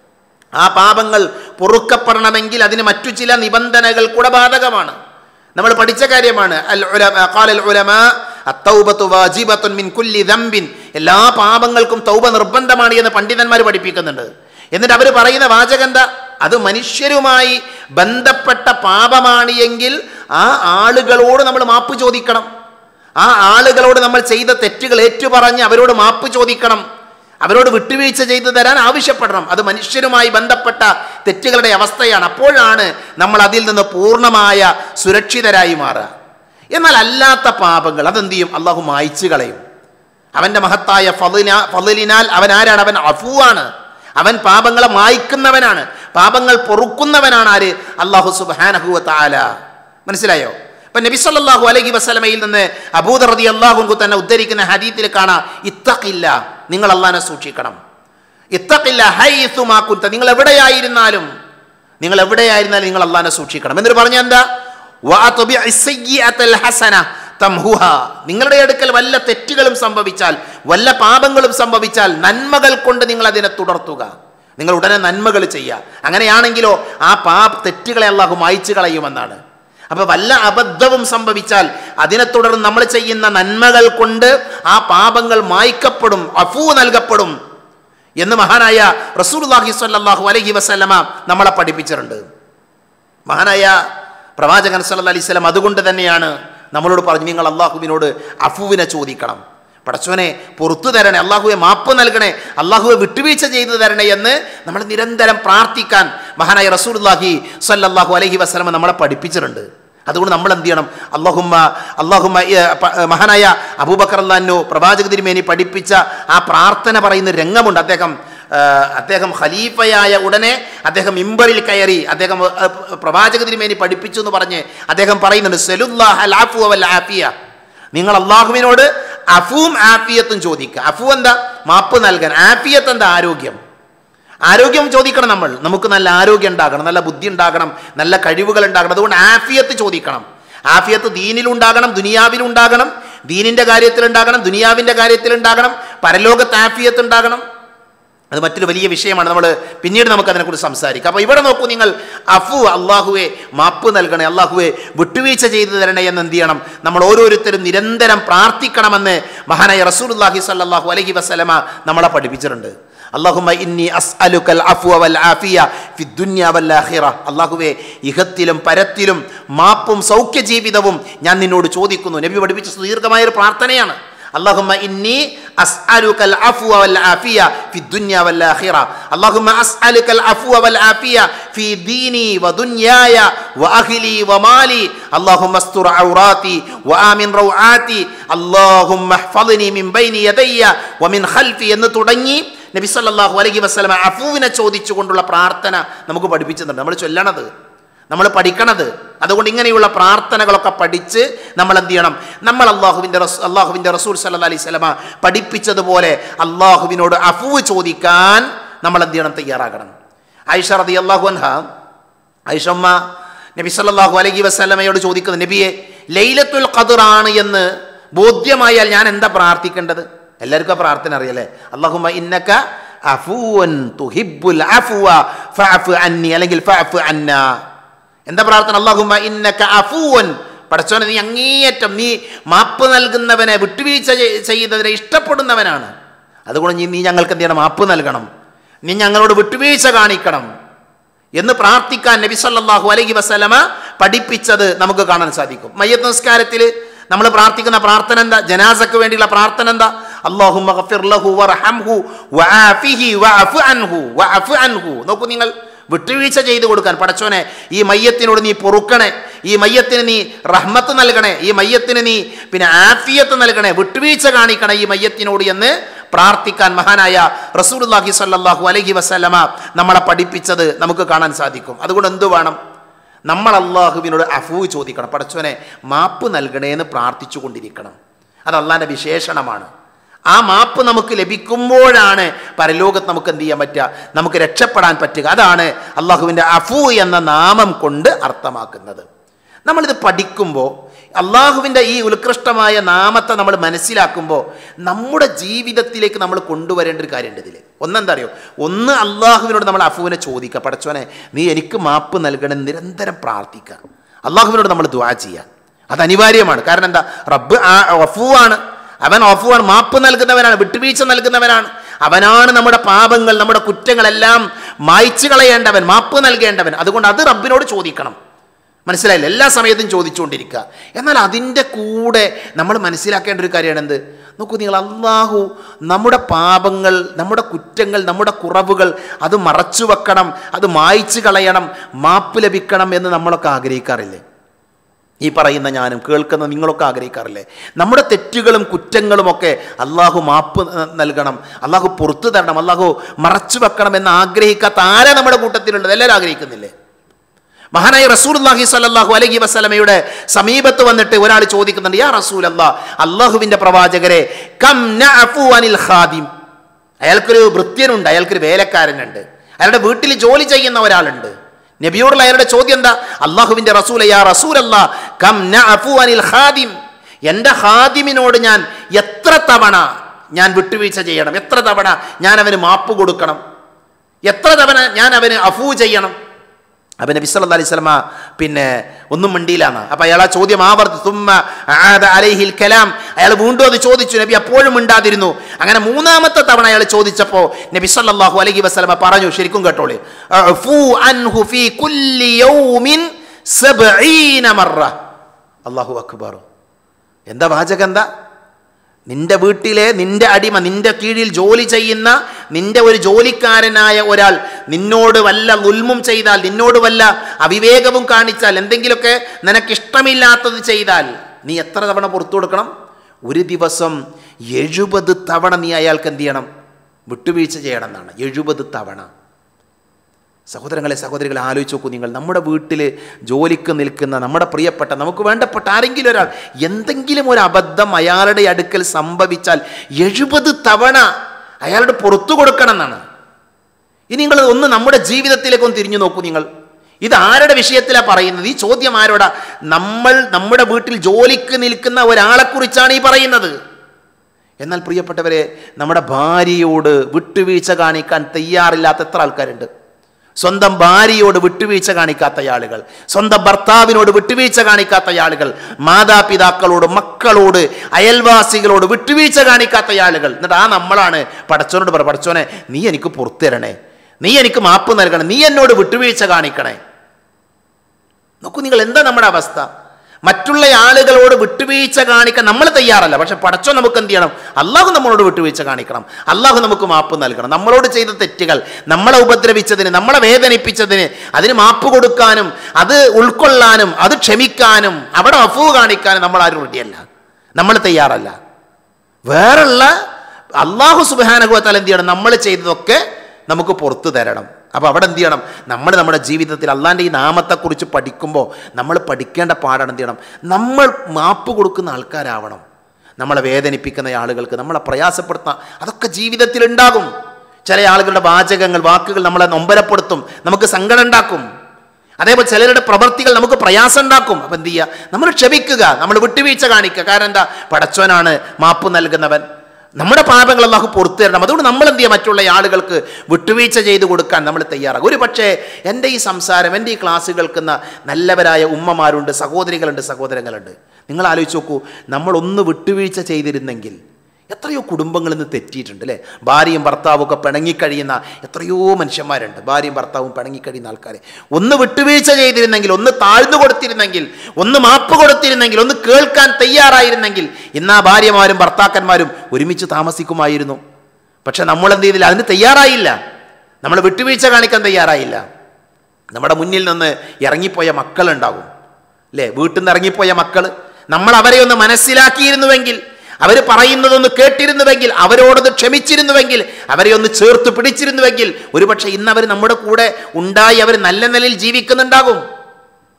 ആ പാപങ്ങൾ പൊറുക്കപ്പെടണമെങ്കിൽ അതിന് മറ്റു ചില നിബന്ധനകൾ കൂടെ ബാധകമാണ് നമ്മൾ പഠിച്ച കാര്യമാണ് അൽ ഉലമ- ഖാലൽ ഉലമ അത്തൗബത്തു വാജിബത്തുൻ മിൻ കുല്ലി ദംബിൻ എല്ലാ പാപങ്ങൾക്കും തൗബ നിർബന്ധമാണ് എന്ന് പണ്ഡിതന്മാർ പഠിപ്പിക്കുന്നുണ്ട് എന്നിട്ട് അവർ പറയുന്ന വാചകം എന്താ അത് മനുഷ്യരുമായി ബന്ധപ്പെട്ട പാപമാണ് എങ്കിൽ ആ ആളുകളോട് നമ്മൾ മാപ്പ് ചോദിക്കണം ആ ആളുകളോട് നമ്മൾ ചെയ്ത തെറ്റുകൾ ഏറ്റുപറഞ്ഞ് അവരോട് മാപ്പ് ചോദിക്കണം അവരോട് വിട്ടുവീഴ്ച ചെയ്തു തരാൻ ആവശ്യപ്പെടണം അത് മനുഷ്യരുമായി ബന്ധപ്പെട്ട തെറ്റുകളുടെ അവസ്ഥയാണ് അപ്പോഴാണ് നമ്മൾ അതിൽ നിന്ന് പൂർണ്ണമായ സുരക്ഷിതരായി മാറുക എന്നാൽ അല്ലാത്ത പാപങ്ങൾ അതെന്ത് ചെയ്യും അള്ളാഹു മായ്ച്ചു കളയും അവൻ്റെ മഹത്തായ ഫലിന ഫലിനാൽ അവൻ ആരാണ് അവൻ അഫുവാണ് അവൻ പാപങ്ങളെ മായ്ക്കുന്നവനാണ് പാപങ്ങൾ പൊറുക്കുന്നവനാണ് ആര് അള്ളാഹു സുബാനഹുവ താല മനസ്സിലായോ ഇപ്പൊ നബി സല്ലല്ലാഹു അലൈഹി വസല്ലമയിൽ നിന്ന് അബൂദർ റതി അള്ളാഹു തന്നെ ഉദ്ധരിക്കുന്ന ഹദീത്തിൽ കാണാം ഇത്തഖില്ല നിങ്ങൾ അള്ളാഹിനെ സൂക്ഷിക്കണം ഇത്തഖില്ല ഹൈസുമാ കുന്ത നിങ്ങൾ എവിടെയായിരുന്നാലും നിങ്ങൾ എവിടെയായിരുന്നാലും നിങ്ങൾ അള്ളാഹിനെ സൂക്ഷിക്കണം എന്നിട്ട് പറഞ്ഞ എന്താ വഅത്ബി അസ്സയ്യിഅത്തൽ ഹസന തംഹുഹ നിങ്ങളുടെ അടുക്കൽ വല്ല തെറ്റുകളും സംഭവിച്ചാൽ വല്ല പാപങ്ങളും സംഭവിച്ചാൽ നന്മകൾ കൊണ്ട് നിങ്ങൾ അതിനെ തുടർത്തുക നിങ്ങൾ ഉടനെ നന്മകൾ ചെയ്യുക അങ്ങനെയാണെങ്കിലോ ആ പാ തെറ്റുകളെ അള്ളാഹു മായ്ച്ചു കളയുമെന്നാണ് അപ്പൊ വല്ല അബദ്ധവും സംഭവിച്ചാൽ അതിനെ തുടർന്ന് നമ്മൾ ചെയ്യുന്ന നന്മകൾ കൊണ്ട് ആ പാപങ്ങൾ മായ്ക്കപ്പെടും അഫൂ നൽകപ്പെടും എന്ന് മഹാനായ റസൂലുള്ളാഹി സ്വല്ലല്ലാഹു അലൈഹി വസല്ലമ നമ്മളെ പഠിപ്പിച്ചിട്ടുണ്ട് മഹാനായ പ്രവാചകൻ സല്ലല്ലാഹു അലൈഹി വസല്ലം അതുകൊണ്ട് തന്നെയാണ് നമ്മളോട് പറഞ്ഞു നിങ്ങൾ അള്ളാഹുവിനോട് അഫുവിനെ ചോദിക്കണം പടച്ചോനെ പുറത്തു തരണേ അള്ളാഹുവെ മാപ്പ് നൽകണേ അള്ളാഹുവെ വിട്ടുവീഴ്ച ചെയ്തു തരണേ എന്ന് നമ്മൾ നിരന്തരം പ്രാർത്ഥിക്കാൻ മഹാനായ റസൂലുള്ളാഹി സ്വല്ലല്ലാഹു അലൈഹി വസല്ലമ നമ്മളെ പഠിപ്പിച്ചിട്ടുണ്ട് അതുകൊണ്ട് നമ്മൾ എന്ത് ചെയ്യണം അള്ളാഹുമ്മ അള്ളാഹുമ്മ ഏ, പ- ഏ, മഹാനായ അബൂബക്കർ അള്ളാഹു പ്രവാചക തിരുമേനി പഠിപ്പിച്ച ആ പ്രാർത്ഥന പറയുന്ന രംഗമുണ്ട് അദ്ദേഹം ആ, അദ്ദേഹം ഖലീഫയായ ഉടനെ അദ്ദേഹം ഇമ്പറിൽ കയറി അദ്ദേഹം ആ, പ്രവാചക തിരുമേനി പഠിപ്പിച്ചു എന്ന് പറഞ്ഞ് അദ്ദേഹം പറയുന്നുണ്ട് "സലുല്ലാഹ അൽ അഫ്വ വൽ ആഫിയ." നിങ്ങൾ അള്ളാഹുവിനോട് അഫുവും ആഫിയത്തും ചോദിക്കുക അഫു എന്താ മാപ്പ് നൽകാൻ ആഫിയത്ത് എന്താ ആരോഗ്യം ആരോഗ്യം ചോദിക്കണം നമ്മൾ നമുക്ക് നല്ല ആരോഗ്യം ഉണ്ടാകണം നല്ല ബുദ്ധി ഉണ്ടാകണം നല്ല കഴിവുകൾ ഉണ്ടാകണം അതുകൊണ്ട് ആഫിയത്ത് ചോദിക്കണം ആഫിയത്ത് ദീനിലുണ്ടാകണം ദുനിയാവിലുണ്ടാകണം ദീനിന്റെ കാര്യത്തിൽ ഉണ്ടാകണം ദുനിയാവിന്റെ കാര്യത്തിൽ ഉണ്ടാകണം പരലോകത്ത് ആഫിയത്ത് ഉണ്ടാകണം അത് മറ്റൊരു വലിയ വിഷയമാണ് നമ്മൾ പിന്നീട് നമുക്ക് അതിനെക്കുറിച്ച് സംസാരിക്കാം അപ്പോൾ ഇവിടെ നോക്കൂ നിങ്ങൾ അഫു അള്ളാഹുവെ മാപ്പ് നൽകണേ അള്ളാഹുവെ വിട്ടുവീഴ്ച ചെയ്തു തരണേ എന്ന് എന്ത് ചെയ്യണം നമ്മൾ ഓരോരുത്തരും നിരന്തരം പ്രാർത്ഥിക്കണമെന്ന് മഹാനായ റസൂലുള്ളാഹി സ്വല്ലല്ലാഹു അലൈഹി വസല്ലമ നമ്മളെ പഠിപ്പിച്ചിട്ടുണ്ട് അള്ളാഹുമ്മ ഇന്നി അസ്അലുക്കൽ അഫ്വ വൽ ആഫിയ ഫി ദുനിയ വൽ ആഖിറ അള്ളാഹുവേ ഇഹത്തിലും പരത്തിലും മാപ്പും സൗഖ്യ ജീവിതവും ഞാൻ നിന്നോട് ചോദിക്കുന്നു നബി പഠിപ്പിച്ച ദീർഘമായ ഒരു പ്രാർത്ഥനയാണ് اللهم إني أسألك العفو والعافية في الدنيا والآخرة اللهم أسألك العفو والعافية في ديني ودنياي وأهلي ومالي اللهم استر عوراتي وآمن روعاتي اللهم احفظني من بين يدي ومن خلفي എന്ന് തുടങ്ങി നബി സല്ലല്ലാഹു അലൈഹി വസല്ലമ അഫുവിനെ ചോദിച്ചുകൊണ്ടുള്ള പ്രാർത്ഥന നമുക്ക് പഠിപ്പിച്ചിട്ടുണ്ട് നമ്മൾ ചൊല്ലണത് നമ്മൾ പഠിക്കണത് അതുകൊണ്ട് ഇങ്ങനെയുള്ള പ്രാർത്ഥനകളൊക്കെ പഠിച്ച് നമ്മൾ എന്ത് ചെയ്യണം നമ്മൾ അള്ളാഹുവിൻ്റെ റസ് അള്ളാഹുവിൻ്റെ റസൂൽ സല്ല അലൈഹി സ്വലമ പഠിപ്പിച്ചതുപോലെ അള്ളാഹുവിനോട് അഫുവ് ചോദിക്കാൻ നമ്മൾ എന്ത് ചെയ്യണം തയ്യാറാകണം ഐഷ റതി അള്ളാഹു അൻഹ ഐഷമ്മ നബി സല്ലല്ലാഹു അലൈഹി വസല്ലമയോട് ചോദിക്കുന്നു നബിയെ ലൈലത്തുൽ ഖദറാണ് എന്ന് ബോധ്യമായാൽ ഞാൻ എന്താ പ്രാർത്ഥിക്കേണ്ടത് എല്ലാവർക്കും ആ പ്രാർത്ഥന അറിയല്ലേ അള്ളാഹുമ്മ ഇന്നക അഫൂവൻ തുഹിബ്ബുൽ അഫ്വ ഫഅഫു അന്നി അല്ലെങ്കിൽ ഫഅഫു അന്ന എന്താ പ്രാർത്ഥന അള്ളാഹുമ്മ ഇന്നക അഫൂവൻ പടച്ചോനെ നീ അങ്ങേയറ്റം നീ മാപ്പ് നൽകുന്നവനെ വിട്ടുവീഴ്ച ചെയ്- ചെയ്യുന്നതിനെ ഇഷ്ടപ്പെടുന്നവനാണ് അതുകൊണ്ട് നീ നീ ഞങ്ങൾക്ക് എന്ത് ചെയ്യണം മാപ്പ് നൽകണം നീ ഞങ്ങളോട് വിട്ടുവീഴ്ച കാണിക്കണം എന്ന് പ്രാർത്ഥിക്കാൻ നബി സല്ലല്ലാഹു അലൈഹി വസല്ലമ പഠിപ്പിച്ചത് നമുക്ക് കാണാൻ സാധിക്കും മയ്യത്ത് നിസ്കാരത്തിൽ നമ്മൾ പ്രാർത്ഥിക്കുന്ന പ്രാർത്ഥന എന്താ ജനാസക്ക് വേണ്ടിയുള്ള പ്രാർത്ഥന എന്താ അല്ലാഹുമ്മ ഗഫിർ ലഹു വർഹംഹു വആഫിഹി വഅഫു അൻഹു വഅഫു അൻഹു നോക്കൂ നിങ്ങൾ വിട്ടുവീഴ്ച ചെയ്തു കൊടുക്കാൻ പടച്ചോനെ ഈ മയ്യത്തിനോട് നീ പൊറുക്കണേ ഈ മയ്യത്തിന് നീ റഹ്മത്ത് നൽകണേ ഈ മയ്യത്തിന് നീ പിന്നെ ആഫിയത്ത് നൽകണേ വിട്ടുവീഴ്ച കാണിക്കണേ ഈ മയ്യത്തിനോട് എന്ന് പ്രാർത്ഥിക്കാൻ മഹാനായ റസൂലുള്ളാഹി സ്വല്ലല്ലാഹു അലൈഹി വസല്ലമ നമ്മളെ പഠിപ്പിച്ചത് നമുക്ക് കാണാൻ സാധിക്കും അതുകൊണ്ട് എന്തു വേണം നമ്മൾ അള്ളാഹുവിനോട് അഫൂ ചോദിക്കണം പടച്ചോനെ മാപ്പ് നൽകണേ എന്ന് പ്രാർത്ഥിച്ചു കൊണ്ടിരിക്കണം അത് അള്ളാഹിൻ്റെ വിശേഷണമാണ് ആ മാപ്പ് നമുക്ക് ലഭിക്കുമ്പോഴാണ് പരലോകത്ത് നമുക്ക് എന്ത് ചെയ്യാൻ പറ്റുക നമുക്ക് രക്ഷപ്പെടാൻ പറ്റുക അതാണ് അള്ളാഹുവിൻ്റെ അഫു എന്ന നാമം കൊണ്ട് അർത്ഥമാക്കുന്നത് നമ്മളിത് പഠിക്കുമ്പോൾ അള്ളാഹുവിൻ്റെ ഈ ഉത്കൃഷ്ടമായ നാമത്തെ നമ്മൾ മനസ്സിലാക്കുമ്പോൾ നമ്മുടെ ജീവിതത്തിലേക്ക് നമ്മൾ കൊണ്ടുവരേണ്ട ഒരു കാര്യമുണ്ട് ഇതിൽ ഒന്നെന്താ അറിയോ ഒന്ന് അള്ളാഹുവിനോട് നമ്മൾ അഫുവിനെ ചോദിക്കുക പടച്ചോനെ നീ എനിക്ക് മാപ്പ് നൽകണം നിരന്തരം പ്രാർത്ഥിക്കുക അള്ളാഹുവിനോട് നമ്മൾ ദ്വാ ചെയ്യുക അത് അനിവാര്യമാണ് കാരണം എന്താ റബ്ബ് ആ അഫുവാണ് അവൻ അഫുവാൻ മാപ്പ് നൽകുന്നവനാണ് വിട്ടുവീഴ്ച നൽകുന്നവനാണ് അവനാണ് നമ്മുടെ പാപങ്ങൾ നമ്മുടെ കുറ്റങ്ങളെല്ലാം മായ്ച്ചു കളയേണ്ടവൻ മാപ്പ് നൽകേണ്ടവൻ അതുകൊണ്ട് അത് റബ്ബിനോട് ചോദിക്കണം മനസ്സിലായില്ല എല്ലാ സമയത്തും ചോദിച്ചുകൊണ്ടിരിക്കുക എന്നാൽ അതിൻ്റെ കൂടെ നമ്മൾ മനസ്സിലാക്കേണ്ട ഒരു കാര്യമാണ് എന്ത് നോക്കൂ നിങ്ങൾ അള്ളാഹു നമ്മുടെ പാപങ്ങൾ നമ്മുടെ കുറ്റങ്ങൾ നമ്മുടെ കുറവുകൾ അത് മറച്ചു വെക്കണം അത് മായ്ച്ചു കളയണം മാപ്പ് ലഭിക്കണം എന്ന് നമ്മളൊക്കെ ആഗ്രഹിക്കാറില്ലേ ഈ പറയുന്ന ഞാനും കേൾക്കുന്ന നിങ്ങളൊക്കെ ആഗ്രഹിക്കാറില്ലേ നമ്മുടെ തെറ്റുകളും കുറ്റങ്ങളും ഒക്കെ അള്ളാഹു മാപ്പ് ന- നൽകണം അള്ളാഹു പുറത്തു തരണം അള്ളാഹു മറച്ചു വെക്കണം എന്ന് ആഗ്രഹിക്കാത്ത ആരാ നമ്മുടെ കൂട്ടത്തിലുള്ളത് എല്ലാവരും ആഗ്രഹിക്കുന്നില്ലേ മഹാനായ റസൂൽഹി സല്ലാഹു അലഹി വസ്ലമയുടെ സമീപത്ത് വന്നിട്ട് ഒരാൾ ചോദിക്കുന്നുണ്ട് യാ റസൂൽ അല്ലാ അള്ളാഹുവിന്റെ പ്രവാചകരെ കം നഅഫു അനിൽ ഖാദിം അയാൾക്കൊരു ഭൃത്യനുണ്ട് അയാൾക്കൊരു വേലക്കാരനുണ്ട് അയാളുടെ വീട്ടിൽ ജോലി ചെയ്യുന്ന ഒരാളുണ്ട് നബിയോടുള്ള അയാളുടെ ചോദ്യം എന്താ അള്ളാഹുവിന്റെ റസൂൽ യാ റസൂൽ അല്ലാ കം നഅഫു അനിൽ ഖാദിം എൻ്റെ ഹാദിമിനോട് ഞാൻ എത്ര തവണ ഞാൻ വിട്ടുവീഴ്ച ചെയ്യണം എത്ര തവണ ഞാൻ അവന് മാപ്പ് കൊടുക്കണം എത്ര തവണ ഞാൻ അവന് അഫൂ ചെയ്യണം അപ്പം നബി സല്ലല്ലാഹു അലൈഹി വസല്ലമ പിന്നെ ഒന്നും മിണ്ടിയിലാണ് അപ്പം അയാൾ ആ ചോദ്യം ആവർത്തി തുമ്മ ആദ അലൈഹിൽ കലാം അയാൾ വീണ്ടും അത് ചോദിച്ചു നബി അപ്പോഴും മിണ്ടാതിരുന്നു അങ്ങനെ മൂന്നാമത്തെ തവണ അയാൾ ചോദിച്ചപ്പോൾ നബി സല്ലല്ലാഹു അലൈഹി വസല്ലമ പറഞ്ഞു ശരിക്കും കേട്ടോളി അഫൂ അൻഹു ഫീ കുല്ലി യൗമിൻ സബ്ഈന മറ അല്ലാഹു അക്ബർ എന്താ വാചകം എന്താ നിന്റെ വീട്ടിലെ നിന്റെ അടിമ നിന്റെ കീഴിൽ ജോലി ചെയ്യുന്ന നിന്റെ ഒരു ജോലിക്കാരനായ ഒരാൾ നിന്നോട് വല്ല ഉൽമും ചെയ്താൽ നിന്നോട് വല്ല അവിവേകവും കാണിച്ചാൽ എന്തെങ്കിലുമൊക്കെ നിനക്കിഷ്ടമില്ലാത്തത് ചെയ്താൽ നീ എത്ര തവണ പുറത്തു കൊടുക്കണം ഒരു ദിവസം എഴുപത് തവണ നീ അയാൾക്ക് എന്ത് ചെയ്യണം വിട്ടുവീഴ്ച ചെയ്യണം എന്നാണ് എഴുപത് തവണ സഹോദരങ്ങളെ സഹോദരികളെ ആലോചിച്ച് നോക്കൂ നിങ്ങൾ നമ്മുടെ വീട്ടിൽ ജോലിക്ക് നിൽക്കുന്ന നമ്മുടെ പ്രിയപ്പെട്ട നമുക്ക് വേണ്ടപ്പെട്ട ആരെങ്കിലും ഒരാൾ എന്തെങ്കിലും ഒരു അബദ്ധം അയാളുടെ അടുക്കൽ സംഭവിച്ചാൽ എഴുപത് തവണ അയാളുടെ പുറത്തു കൊടുക്കണം എന്നാണ് ഇനി നിങ്ങൾ ഒന്ന് നമ്മുടെ ജീവിതത്തിലേക്ക് ഒന്ന് തിരിഞ്ഞു നോക്കൂ നിങ്ങൾ ഇത് ആരുടെ വിഷയത്തിലാണ് പറയുന്നത് ഈ ചോദ്യം ആരോടാ നമ്മൾ നമ്മുടെ വീട്ടിൽ ജോലിക്ക് നിൽക്കുന്ന ഒരാളെക്കുറിച്ചാണ് ഈ പറയുന്നത് എന്നാൽ പ്രിയപ്പെട്ടവരെ നമ്മുടെ ഭാര്യയോട് വിട്ടുവീഴ്ച കാണിക്കാൻ തയ്യാറില്ലാത്ത എത്ര ആൾക്കാരുണ്ട് സ്വന്തം ഭാര്യയോട് വിട്ടുവീഴ്ച കാണിക്കാത്ത ആളുകൾ സ്വന്തം ഭർത്താവിനോട് വിട്ടുവീഴ്ച കാണിക്കാത്ത ആളുകൾ മാതാപിതാക്കളോട് മക്കളോട് അയൽവാസികളോട് വിട്ടുവീഴ്ച കാണിക്കാത്ത ആളുകൾ എന്നിട്ട് ആ നമ്മളാണ് പടച്ചോനോട് പറ പടച്ചോനെ നീ എനിക്ക് പുറത്തു തരണേ നീ എനിക്ക് മാപ്പ് നൽകണം നീ എന്നോട് വിട്ടുവീഴ്ച കാണിക്കണേ നോക്കൂ നിങ്ങൾ എന്താ നമ്മുടെ അവസ്ഥ മറ്റുള്ള ആളുകളോട് വിട്ടുവീഴ്ച കാണിക്കാൻ നമ്മൾ തയ്യാറല്ല പക്ഷെ പടച്ചോ നമുക്ക് എന്ത് ചെയ്യണം അള്ളാഹു നമ്മളോട് വിട്ടുവീഴ്ച കാണിക്കണം അള്ളാഹു നമുക്ക് മാപ്പ് നൽകണം നമ്മളോട് ചെയ്ത തെറ്റുകൾ നമ്മളെ ഉപദ്രവിച്ചതിന് നമ്മളെ വേദനിപ്പിച്ചതിന് അതിന് മാപ്പ് കൊടുക്കാനും അത് ഉൾക്കൊള്ളാനും അത് ക്ഷമിക്കാനും അവിടെ അഫു കാണിക്കാനും നമ്മൾ ആരും റെഡിയല്ല നമ്മൾ തയ്യാറല്ല വേറുള്ള അള്ളാഹു സുബാനഹുവത്താൽ എന്ത് ചെയ്യണം നമ്മൾ ചെയ്തതൊക്കെ നമുക്ക് പുറത്തു തരണം അപ്പോൾ അവിടെ എന്ത് ചെയ്യണം നമ്മൾ നമ്മുടെ ജീവിതത്തിൽ അള്ളാൻ്റെ ഈ നാമത്തെക്കുറിച്ച് പഠിക്കുമ്പോൾ നമ്മൾ പഠിക്കേണ്ട പാടാണ് എന്ത് ചെയ്യണം നമ്മൾ മാപ്പ് കൊടുക്കുന്ന ആൾക്കാരാവണം നമ്മളെ വേദനിപ്പിക്കുന്ന ആളുകൾക്ക് നമ്മളെ പ്രയാസപ്പെടുത്താൻ അതൊക്കെ ജീവിതത്തിൽ ഉണ്ടാകും ചില ആളുകളുടെ വാചകങ്ങൾ വാക്കുകൾ നമ്മളെ നൊമ്പരപ്പെടുത്തും നമുക്ക് സങ്കടം ഉണ്ടാക്കും അതേപോലെ ചിലരുടെ പ്രവൃത്തികൾ നമുക്ക് പ്രയാസം ഉണ്ടാക്കും അപ്പം എന്ത് ചെയ്യുക നമ്മൾ ക്ഷമിക്കുക നമ്മൾ വിട്ടുവീഴ്ച കാണിക്കുക കാരണം എന്താ പടച്ചവനാണ് മാപ്പ് നൽകുന്നവൻ നമ്മുടെ പാപങ്ങൾ അള്ളാഹു പുറത്തു തരണം അതുകൊണ്ട് നമ്മൾ എന്ത് ചെയ്യുക മറ്റുള്ള ആളുകൾക്ക് വിട്ടുവീഴ്ച ചെയ്ത് കൊടുക്കാൻ നമ്മൾ തയ്യാറാകും ഒരു പക്ഷേ എൻ്റെ ഈ സംസാരം എൻ്റെ ഈ ക്ലാസ് കേൾക്കുന്ന നല്ലവരായ ഉമ്മമാരുണ്ട് സഹോദരികളുണ്ട് സഹോദരങ്ങളുണ്ട് നിങ്ങൾ ആലോചിച്ച് നോക്കൂ നമ്മൾ ഒന്ന് വിട്ടുവീഴ്ച ചെയ്തിരുന്നെങ്കിൽ എത്രയോ കുടുംബങ്ങളിൽ നിന്ന് തെറ്റിയിട്ടുണ്ട് അല്ലേ ഭാര്യയും ഭർത്താവും ഒക്കെ പിണങ്ങിക്കഴിയുന്ന എത്രയോ മനുഷ്യന്മാരുണ്ട് ഭാര്യയും ഭർത്താവും പിണങ്ങിക്കഴിയുന്ന ആൾക്കാരെ ഒന്ന് വിട്ടുവീഴ്ച ചെയ്തിരുന്നെങ്കിൽ ഒന്ന് താഴ്ന്നു കൊടുത്തിരുന്നെങ്കിൽ ഒന്ന് മാപ്പ് കൊടുത്തിരുന്നെങ്കിൽ ഒന്ന് കേൾക്കാൻ തയ്യാറായിരുന്നെങ്കിൽ ഇന്ന് ആ ഭാര്യമാരും ഭർത്താക്കന്മാരും ഒരുമിച്ച് താമസിക്കുമായിരുന്നു പക്ഷെ നമ്മൾ എന്ത് ചെയ്തില്ല അതിന് തയ്യാറായില്ല നമ്മൾ വിട്ടുവീഴ്ച കാണിക്കാൻ തയ്യാറായില്ല നമ്മുടെ മുന്നിൽ നിന്ന് ഇറങ്ങിപ്പോയ മക്കളുണ്ടാകും അല്ലേ വീട്ടിൽ നിന്ന് ഇറങ്ങിപ്പോയ മക്കൾ നമ്മൾ അവരെ ഒന്ന് മനസ്സിലാക്കിയിരുന്നുവെങ്കിൽ അവർ പറയുന്നതൊന്ന് കേട്ടിരുന്നുവെങ്കിൽ അവരോടൊന്ന് ക്ഷമിച്ചിരുന്നുവെങ്കിൽ അവരെ ഒന്ന് ചേർത്ത് പിടിച്ചിരുന്നുവെങ്കിൽ ഒരുപക്ഷെ ഇന്ന് അവർ നമ്മുടെ കൂടെ ഉണ്ടായി അവർ നല്ല നിലയിൽ ജീവിക്കുന്നുണ്ടാകും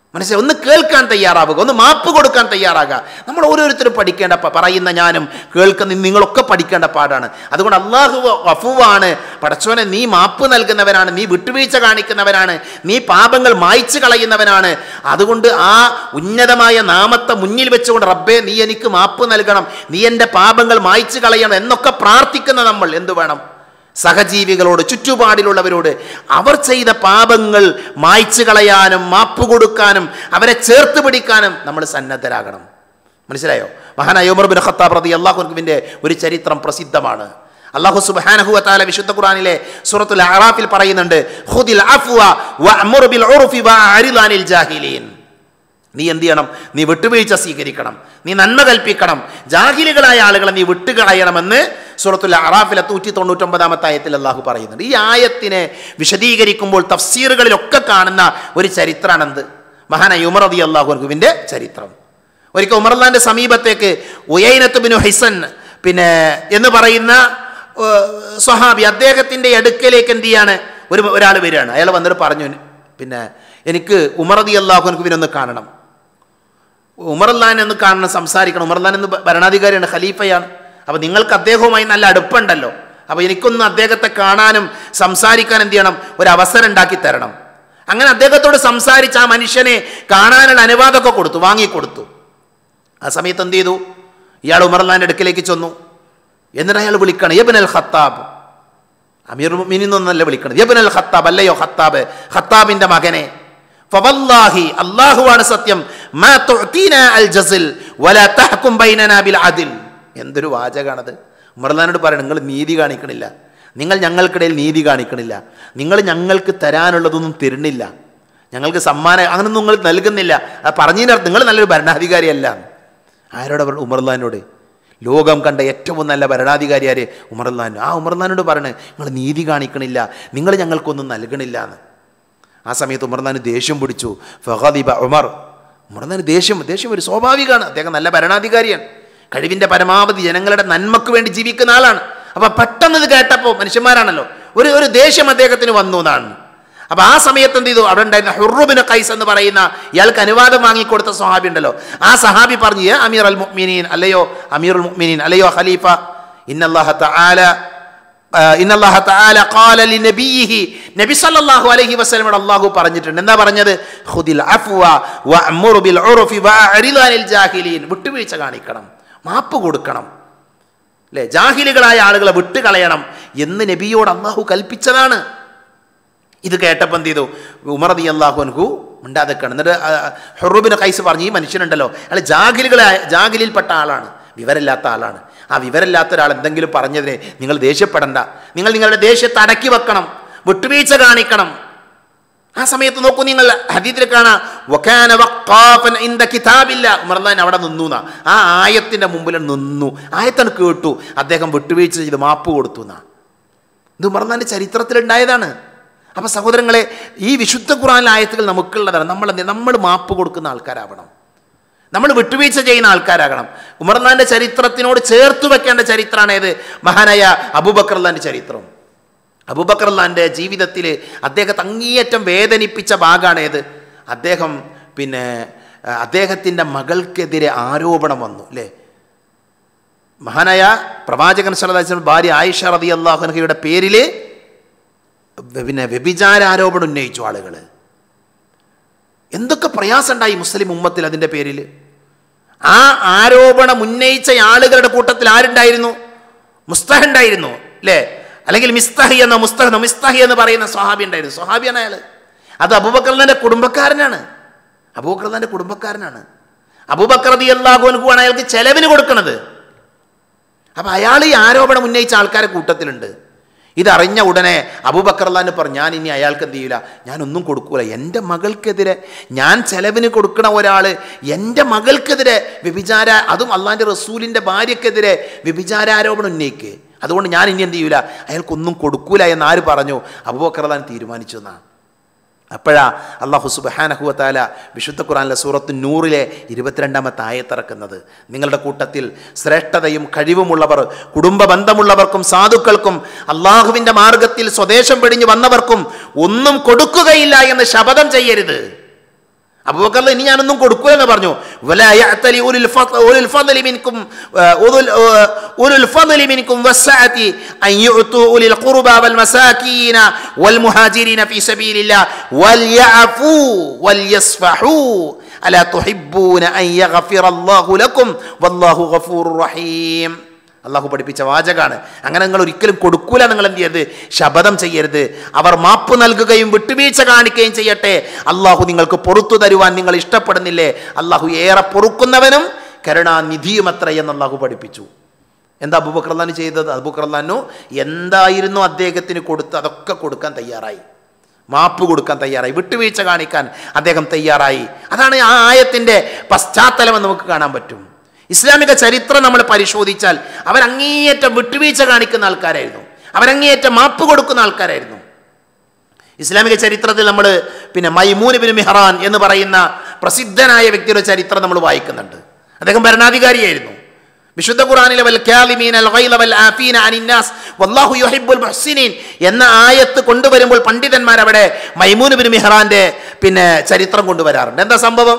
മനസ്സിലായി ഒന്ന് കേൾക്കാൻ തയ്യാറാവുക ഒന്ന് മാപ്പ് കൊടുക്കാൻ തയ്യാറാകുക നമ്മൾ ഓരോരുത്തരും പഠിക്കേണ്ട പ- പറയുന്ന ഞാനും കേൾക്കുന്ന നിങ്ങളൊക്കെ പഠിക്കേണ്ട പാടാണ് അതുകൊണ്ട് അള്ളാഹു വഫുവാണ് പടച്ചോനെ നീ മാപ്പ് നൽകുന്നവനാണ് നീ വിട്ടുവീഴ്ച കാണിക്കുന്നവനാണ് നീ പാപങ്ങൾ മായ്ച്ചു കളയുന്നവനാണ് അതുകൊണ്ട് ആ ഉന്നതമായ നാമത്തെ മുന്നിൽ വെച്ചുകൊണ്ട് റബ്ബേ നീ എനിക്ക് മാപ്പ് നൽകണം നീ എൻ്റെ പാപങ്ങൾ മായ്ച്ചു കളയണം എന്നൊക്കെ പ്രാർത്ഥിക്കുന്ന നമ്മൾ എന്തു വേണം സഹജീവികളോട് ചുറ്റുപാടിലുള്ളവരോട് അവർ ചെയ്ത പാപങ്ങൾ മായ്ച്ചു കളയാനും മാപ്പ് കൊടുക്കാനും അവരെ ചേർത്ത് പിടിക്കാനും നമ്മൾ സന്നദ്ധരാകണം മനസ്സിലായോ മഹാനായ ഉമർ ബിൻ ഖത്താബ് റതി അള്ളാഹുവിൻ്റെ ഒരു ചരിത്രം പ്രസിദ്ധമാണ് അള്ളാഹു സുബ്ഹാനഹു വതആല വിശുദ്ധ ഖുർആനിലെ സൂറത്തുൽ അറാഫിൽ പറയുന്നുണ്ട് ഖുദിൽ അഫ്വ വഅ്മുർ ബിൽ ഉർഫി വഅരിദ് അനിൽ ജാഹിലീൻ നീ എന്ത് ചെയ്യണം നീ വിട്ടുവീഴ്ച സ്വീകരിക്കണം നീ നന്മ കൽപ്പിക്കണം ജാഹിലുകളായ ആളുകളെ നീ വിട്ടുകളയണമെന്ന് സൂറത്തുൽ അറാഫിലെ നൂറ്റി തൊണ്ണൂറ്റൊമ്പതാമത്തെ ആയത്തിൽ അള്ളാഹു പറയുന്നുണ്ട് ഈ ആയത്തിനെ വിശദീകരിക്കുമ്പോൾ തഫ്സീറുകളിലൊക്കെ കാണുന്ന ഒരു ചരിത്രമാണ് എന്ത് മഹാനായ ഉമർ അതി അള്ളാഹുവിൻ്റെ ചരിത്രം ഒരിക്കൽ ഉമർലാന്റെ സമീപത്തേക്ക് ഉയൈനത്ത് ബിനു ഹൈസൻ പിന്നെ എന്ന് പറയുന്ന ഏർ, സ്വഹാബി അദ്ദേഹത്തിൻ്റെ അടുക്കലേക്ക് എന്ത് ചെയ്യാണ് ഒരു ഒരാൾ വരികയാണ് അയാൾ വന്നിട്ട് പറഞ്ഞു പിന്നെ എനിക്ക് ഉമറതി അള്ളാഹുവിനെ ഒന്ന് കാണണം ഉമർലാൻ എന്ന് കാണണം സംസാരിക്കണം ഉമർലാൻ എന്ന് ഭരണാധികാരിയാണ് ഖലീഫയാണ് അപ്പോൾ നിങ്ങൾക്ക് അദ്ദേഹവുമായി നല്ല അടുപ്പുണ്ടല്ലോ അപ്പോൾ എനിക്കൊന്ന് അദ്ദേഹത്തെ കാണാനും സംസാരിക്കാൻ എന്ത് ചെയ്യണം ഒരു അവസരം ഉണ്ടാക്കി തരണം അങ്ങനെ അദ്ദേഹത്തോട് സംസാരിച്ച് ആ മനുഷ്യനെ കാണാനുള്ള അനുവാദമൊക്കെ കൊടുത്തു വാങ്ങിക്കൊടുത്തു ആ സമയത്ത് എന്ത് ചെയ്തു ഇയാൾ ഉമർലാൻ്റെ അടുക്കലേക്ക് ചെന്നു എന്നിട്ട് അയാൾ വിളിക്കണം യബൻ അൽ ഖത്താബ് അമീർ മിനിന്നൊന്നല്ല വിളിക്കണം യബൻ അൽ ഖത്താബ് അല്ലയോ ഖത്താബ് ഖത്താബിന്റെ മകനെ ഫവല്ലാഹി അല്ലാഹുവാണ് സത്യം മാ തുഅ്തീന അൽ ജസിൽ വലാ തഹ്കും ബൈനനാ ബിൽ അദിൽ എന്തൊരു വാചകാണത് ഉമർലാനോട് പറയണം നിങ്ങൾ നീതി കാണിക്കണില്ല നിങ്ങൾ ഞങ്ങൾക്കിടയിൽ നീതി കാണിക്കണില്ല നിങ്ങൾ ഞങ്ങൾക്ക് തരാനുള്ളതൊന്നും തരുന്നില്ല ഞങ്ങൾക്ക് സമ്മാനം അങ്ങനൊന്നും നിങ്ങൾ നൽകുന്നില്ല അത് പറഞ്ഞതിനർത്ഥം നിങ്ങൾ നല്ലൊരു ഭരണാധികാരിയല്ല ആരോടെ പറഞ്ഞു ഉമർലാനോട് ലോകം കണ്ട ഏറ്റവും നല്ല ഭരണാധികാരി ആര് ഉമർലാൻ ആ ഉമർലാനോട് പറയണേ നിങ്ങൾ നീതി കാണിക്കണില്ല നിങ്ങൾ ഞങ്ങൾക്കൊന്നും നൽകണില്ല എന്ന് ആ സമയത്ത് ഉമർലാന് ദേഷ്യം പിടിച്ചു ഫഹദിബ ഉമർ ഉമർലാന് ദേഷ്യം ദേഷ്യം ഒരു സ്വാഭാവികമാണ് അദ്ദേഹം നല്ല ഭരണാധികാരിയാണ് കഴിവിൻ്റെ പരമാവധി ജനങ്ങളുടെ നന്മക്ക് വേണ്ടി ജീവിക്കുന്ന ആളാണ് അപ്പൊ പെട്ടെന്ന് ഇത് കേട്ടപ്പോൾ മനുഷ്യന്മാരാണല്ലോ ഒരു ഒരു ദേഷ്യം അദ്ദേഹത്തിന് വന്നു എന്നാണ് അപ്പൊ ആ സമയത്ത് എന്ത് ചെയ്തു അവിടെ ഉണ്ടായിരുന്ന ഹുറുബിന് കൈസ് എന്ന് പറയുന്ന ഇയാൾക്ക് അനുവാദം വാങ്ങിക്കൊടുത്ത സഹാബി ഉണ്ടല്ലോ ആ സഹാബി പറഞ്ഞു "യാ അമീർ അൽ മുഅ്മിനീൻ അല്ലയോ അമീർ ഉൽ മുഅ്മിനീൻ അല്ലയോ ഖലീഫ ഇന്നല്ലാഹ തആല ആ, ഇന്നല്ലാഹ തആല ഖാല ലിനബിയിഹി നബി സല്ലല്ലാഹു അലൈഹി വസല്ലമയോട് അല്ലാഹു പറഞ്ഞിട്ടുണ്ട് എന്താ പറഞ്ഞത് ഖുദിൽ അഫ്വ വഅ്മുർ ബിൽ ഉർഫി വഅരിദ് അനിൽ ജാഹിലീൻ വിട്ടുവീഴ്ച കാണിക്കണം മാപ്പ് കൊടുക്കണം അല്ലേ ജാഹിലുകളായ ആളുകളെ വിട്ടുകളയണം എന്ന് നബിയോട് അള്ളാഹു കൽപ്പിച്ചതാണ് ഇത് കേട്ടപ്പോൾ എന്ത് ചെയ്തു ഉമർ അതി അള്ളാഹു അൻഹു മിണ്ടാതെക്കാണ് എന്നിട്ട് ഹെറുബിന് കൈസ് പറഞ്ഞു ഈ മനുഷ്യനുണ്ടല്ലോ അയാൾ ജാഗിലുകളായ ജാഗിലിൽപ്പെട്ട ആളാണ് വിവരമില്ലാത്ത ആളാണ് ആ വിവരമില്ലാത്ത ഒരാൾ എന്തെങ്കിലും പറഞ്ഞതിനെ നിങ്ങൾ ദേഷ്യപ്പെടണ്ട നിങ്ങൾ നിങ്ങളുടെ ദേഷ്യത്തെ അടക്കി വെക്കണം വിട്ടുവീഴ്ച കാണിക്കണം ആ സമയത്ത് നോക്കൂ നിങ്ങൾ ഹദീദിൽ കാണാം വകാന വഖാഫൻ ഇൻദ കിതാബില്ല ഉമർലാൻ അവിടെ നിന്നു എന്നാ ആ ആയത്തിന്റെ മുമ്പിൽ നിന്നു ആയത്താണ് കേട്ടു അദ്ദേഹം വിട്ടുവീഴ്ച ചെയ്ത് മാപ്പ് കൊടുത്തു എന്നാ ഇത് ഉമർലാന്റെ ചരിത്രത്തിൽ ഉണ്ടായതാണ് അപ്പൊ സഹോദരങ്ങളെ ഈ വിശുദ്ധ ഖുറാനിലെ ആയത്തുകൾ നമുക്കുള്ളതാണ് നമ്മൾ എന്ത് നമ്മൾ മാപ്പ് കൊടുക്കുന്ന ആൾക്കാരാവണം നമ്മൾ വിട്ടുവീഴ്ച ചെയ്യുന്ന ആൾക്കാരാകണം ഉമർലാന്റെ ചരിത്രത്തിനോട് ചേർത്ത് വെക്കേണ്ട ചരിത്രമാണ് ഏത് മഹാനായ അബൂബക്കർലാന്റെ ചരിത്രം അബൂബക്കർലാന്റെ ജീവിതത്തിൽ അദ്ദേഹത്തെ അങ്ങേയറ്റം വേദനിപ്പിച്ച ഭാഗമാണ് ഏത് അദ്ദേഹം പിന്നെ ആ, അദ്ദേഹത്തിൻ്റെ മകൾക്കെതിരെ ആരോപണം വന്നു അല്ലേ മഹാനായ പ്രവാചകൻ സലഹ് ഭാര്യ ആയിഷ റതി അള്ളാഹുനഹയുടെ പേരിൽ പിന്നെ വ്യഭിചാര ആരോപണം ഉന്നയിച്ചു ആളുകൾ എന്തൊക്കെ പ്രയാസമുണ്ടായി മുസ്ലിം ഉമ്മത്തിൽ അതിൻ്റെ പേരിൽ ആ ആരോപണം ഉന്നയിച്ച ആളുകളുടെ കൂട്ടത്തിൽ ആരുണ്ടായിരുന്നു മുസ്തഹ ഉണ്ടായിരുന്നു അല്ലേ അല്ലെങ്കിൽ മിസ്തഹി എന്ന മുസ്തഹ മിസ്തഹി എന്ന് പറയുന്ന സ്വഹാബി ഉണ്ടായിരുന്നു സ്വഹാബിയാണ് അയാൾ അത് അബൂബക്കറിന്റെ കുടുംബക്കാരനാണ് അബൂബക്കറിന്റെ കുടുംബക്കാരനാണ് അബൂബക്കറതി അള്ളാഹുനുമാണ് അയാൾക്ക് ചെലവിന് കൊടുക്കുന്നത് അപ്പം അയാൾ ഈ ആരോപണം ഉന്നയിച്ച ആൾക്കാരെ കൂട്ടത്തിലുണ്ട് ഇതറിഞ്ഞ ഉടനെ അബൂബക്കർലാന്ന് പറഞ്ഞു ഞാൻ ഇനി അയാൾക്ക് എന്ത് ചെയ്യില്ല ഞാനൊന്നും കൊടുക്കൂല എൻ്റെ മകൾക്കെതിരെ ഞാൻ ചെലവിന് കൊടുക്കണ ഒരാൾ എൻ്റെ മകൾക്കെതിരെ വ്യഭിചാര അതും അള്ളാൻ്റെ റസൂലിൻ്റെ ഭാര്യക്കെതിരെ വ്യഭിചാരാരോപണം ഉന്നയിക്കുക അതുകൊണ്ട് ഞാൻ ഇനി എന്ത് ചെയ്യൂല അയാൾക്കൊന്നും കൊടുക്കൂല എന്ന് ആര് പറഞ്ഞു അബൂബക്കർലാൻ തീരുമാനിച്ചു എന്നാണ് അപ്പോഴാ അള്ളാഹു സുബഹാനഹുവത്താല വിശുദ്ധ ഖുറാനിലെ സൂറത്ത് നൂറിലെ ഇരുപത്തിരണ്ടാമത്തെ ആയത്തിറക്കുന്നത് നിങ്ങളുടെ കൂട്ടത്തിൽ ശ്രേഷ്ഠതയും കഴിവുമുള്ളവർ കുടുംബ ബന്ധമുള്ളവർക്കും സാധുക്കൾക്കും അള്ളാഹുവിൻ്റെ മാർഗത്തിൽ സ്വദേശം പിടിഞ്ഞു വന്നവർക്കും ഒന്നും കൊടുക്കുകയില്ല എന്ന് ശപഥം ചെയ്യരുത് അബൂബക്കർ ഇനി ഞാനൊന്നും കൊടുക്കൂലെന്ന് പറഞ്ഞു വലാ യഅ്തലി ഉലുൽ ഫض- ഉലുൽ ഫضലി മിൻകും ആ, ഉലുൽ- ആ, ഉലുൽ ഫضലി മിൻകും വസ്സഅതി അൻ യുഅ്തു ഉലിൽ ഖുർബ വൽ മസാകീന വൽ മുഹാജിരീന ഫീ സബീലില്ലാ വൽയഅഫൂ വൽയസ്ഫഹൂ അലാ തുഹിബ്ബൂന അൻ യഗ്ഫിറല്ലാഹു ലക്കും വല്ലാഹു ഗഫൂറുർ റഹീം അള്ളാഹു പഠിപ്പിച്ച വാചകാണ് അങ്ങനെ നിങ്ങൾ ഒരിക്കലും കൊടുക്കൂല നിങ്ങൾ എന്ത് ചെയ്യരുത് ശപഥം ചെയ്യരുത് അവർ മാപ്പ് നൽകുകയും വിട്ടുവീഴ്ച കാണിക്കുകയും ചെയ്യട്ടെ അള്ളാഹു നിങ്ങൾക്ക് പൊറത്തു തരുവാൻ നിങ്ങൾ ഇഷ്ടപ്പെടുന്നില്ലേ അള്ളാഹു ഏറെ പൊറുക്കുന്നവനും കരുണാനിധിയുമത്ര എന്ന് അള്ളാഹു പഠിപ്പിച്ചു എന്താ അബൂബക്രല്ലാൻ ചെയ്തത് അബൂബക്രല്ലാനു എന്തായിരുന്നു അദ്ദേഹത്തിന് കൊടുത്ത് അതൊക്കെ കൊടുക്കാൻ തയ്യാറായി മാപ്പ് കൊടുക്കാൻ തയ്യാറായി വിട്ടുവീഴ്ച കാണിക്കാൻ അദ്ദേഹം തയ്യാറായി അതാണ് ആ ആയത്തിൻ്റെ പശ്ചാത്തലം എന്ന് നമുക്ക് കാണാൻ പറ്റും ഇസ്ലാമിക ചരിത്രം നമ്മൾ പരിശോധിച്ചാൽ അവരങ്ങേയറ്റം വിട്ടുവീഴ്ച കാണിക്കുന്ന ആൾക്കാരായിരുന്നു അവരങ്ങേയറ്റം മാപ്പ് കൊടുക്കുന്ന ആൾക്കാരായിരുന്നു ഇസ്ലാമിക ചരിത്രത്തിൽ നമ്മൾ പിന്നെ മൈമൂൻ ബിൻ മെഹ്റാൻ എന്ന് പറയുന്ന പ്രസിദ്ധനായ വ്യക്തിയുടെ ചരിത്രം നമ്മൾ വായിക്കുന്നുണ്ട് അദ്ദേഹം ഭരണാധികാരിയായിരുന്നു വിശുദ്ധ ഖുറാനിലെ വൽ കാലിമീൻ അൽ ഗൈള വൽ ആഫീന അനിൻ നാസ് വല്ലാഹു യുഹിബ്ബുൽ മുഹ്സിനീൻ എന്ന ആയത്ത് കൊണ്ടുവരുമ്പോൾ പണ്ഡിതന്മാർ അവിടെ മൈമൂൻ ബിൻ മെഹ്റാന്റെ പിന്നെ ചരിത്രം കൊണ്ടുവരാറുണ്ട് എന്താ സംഭവം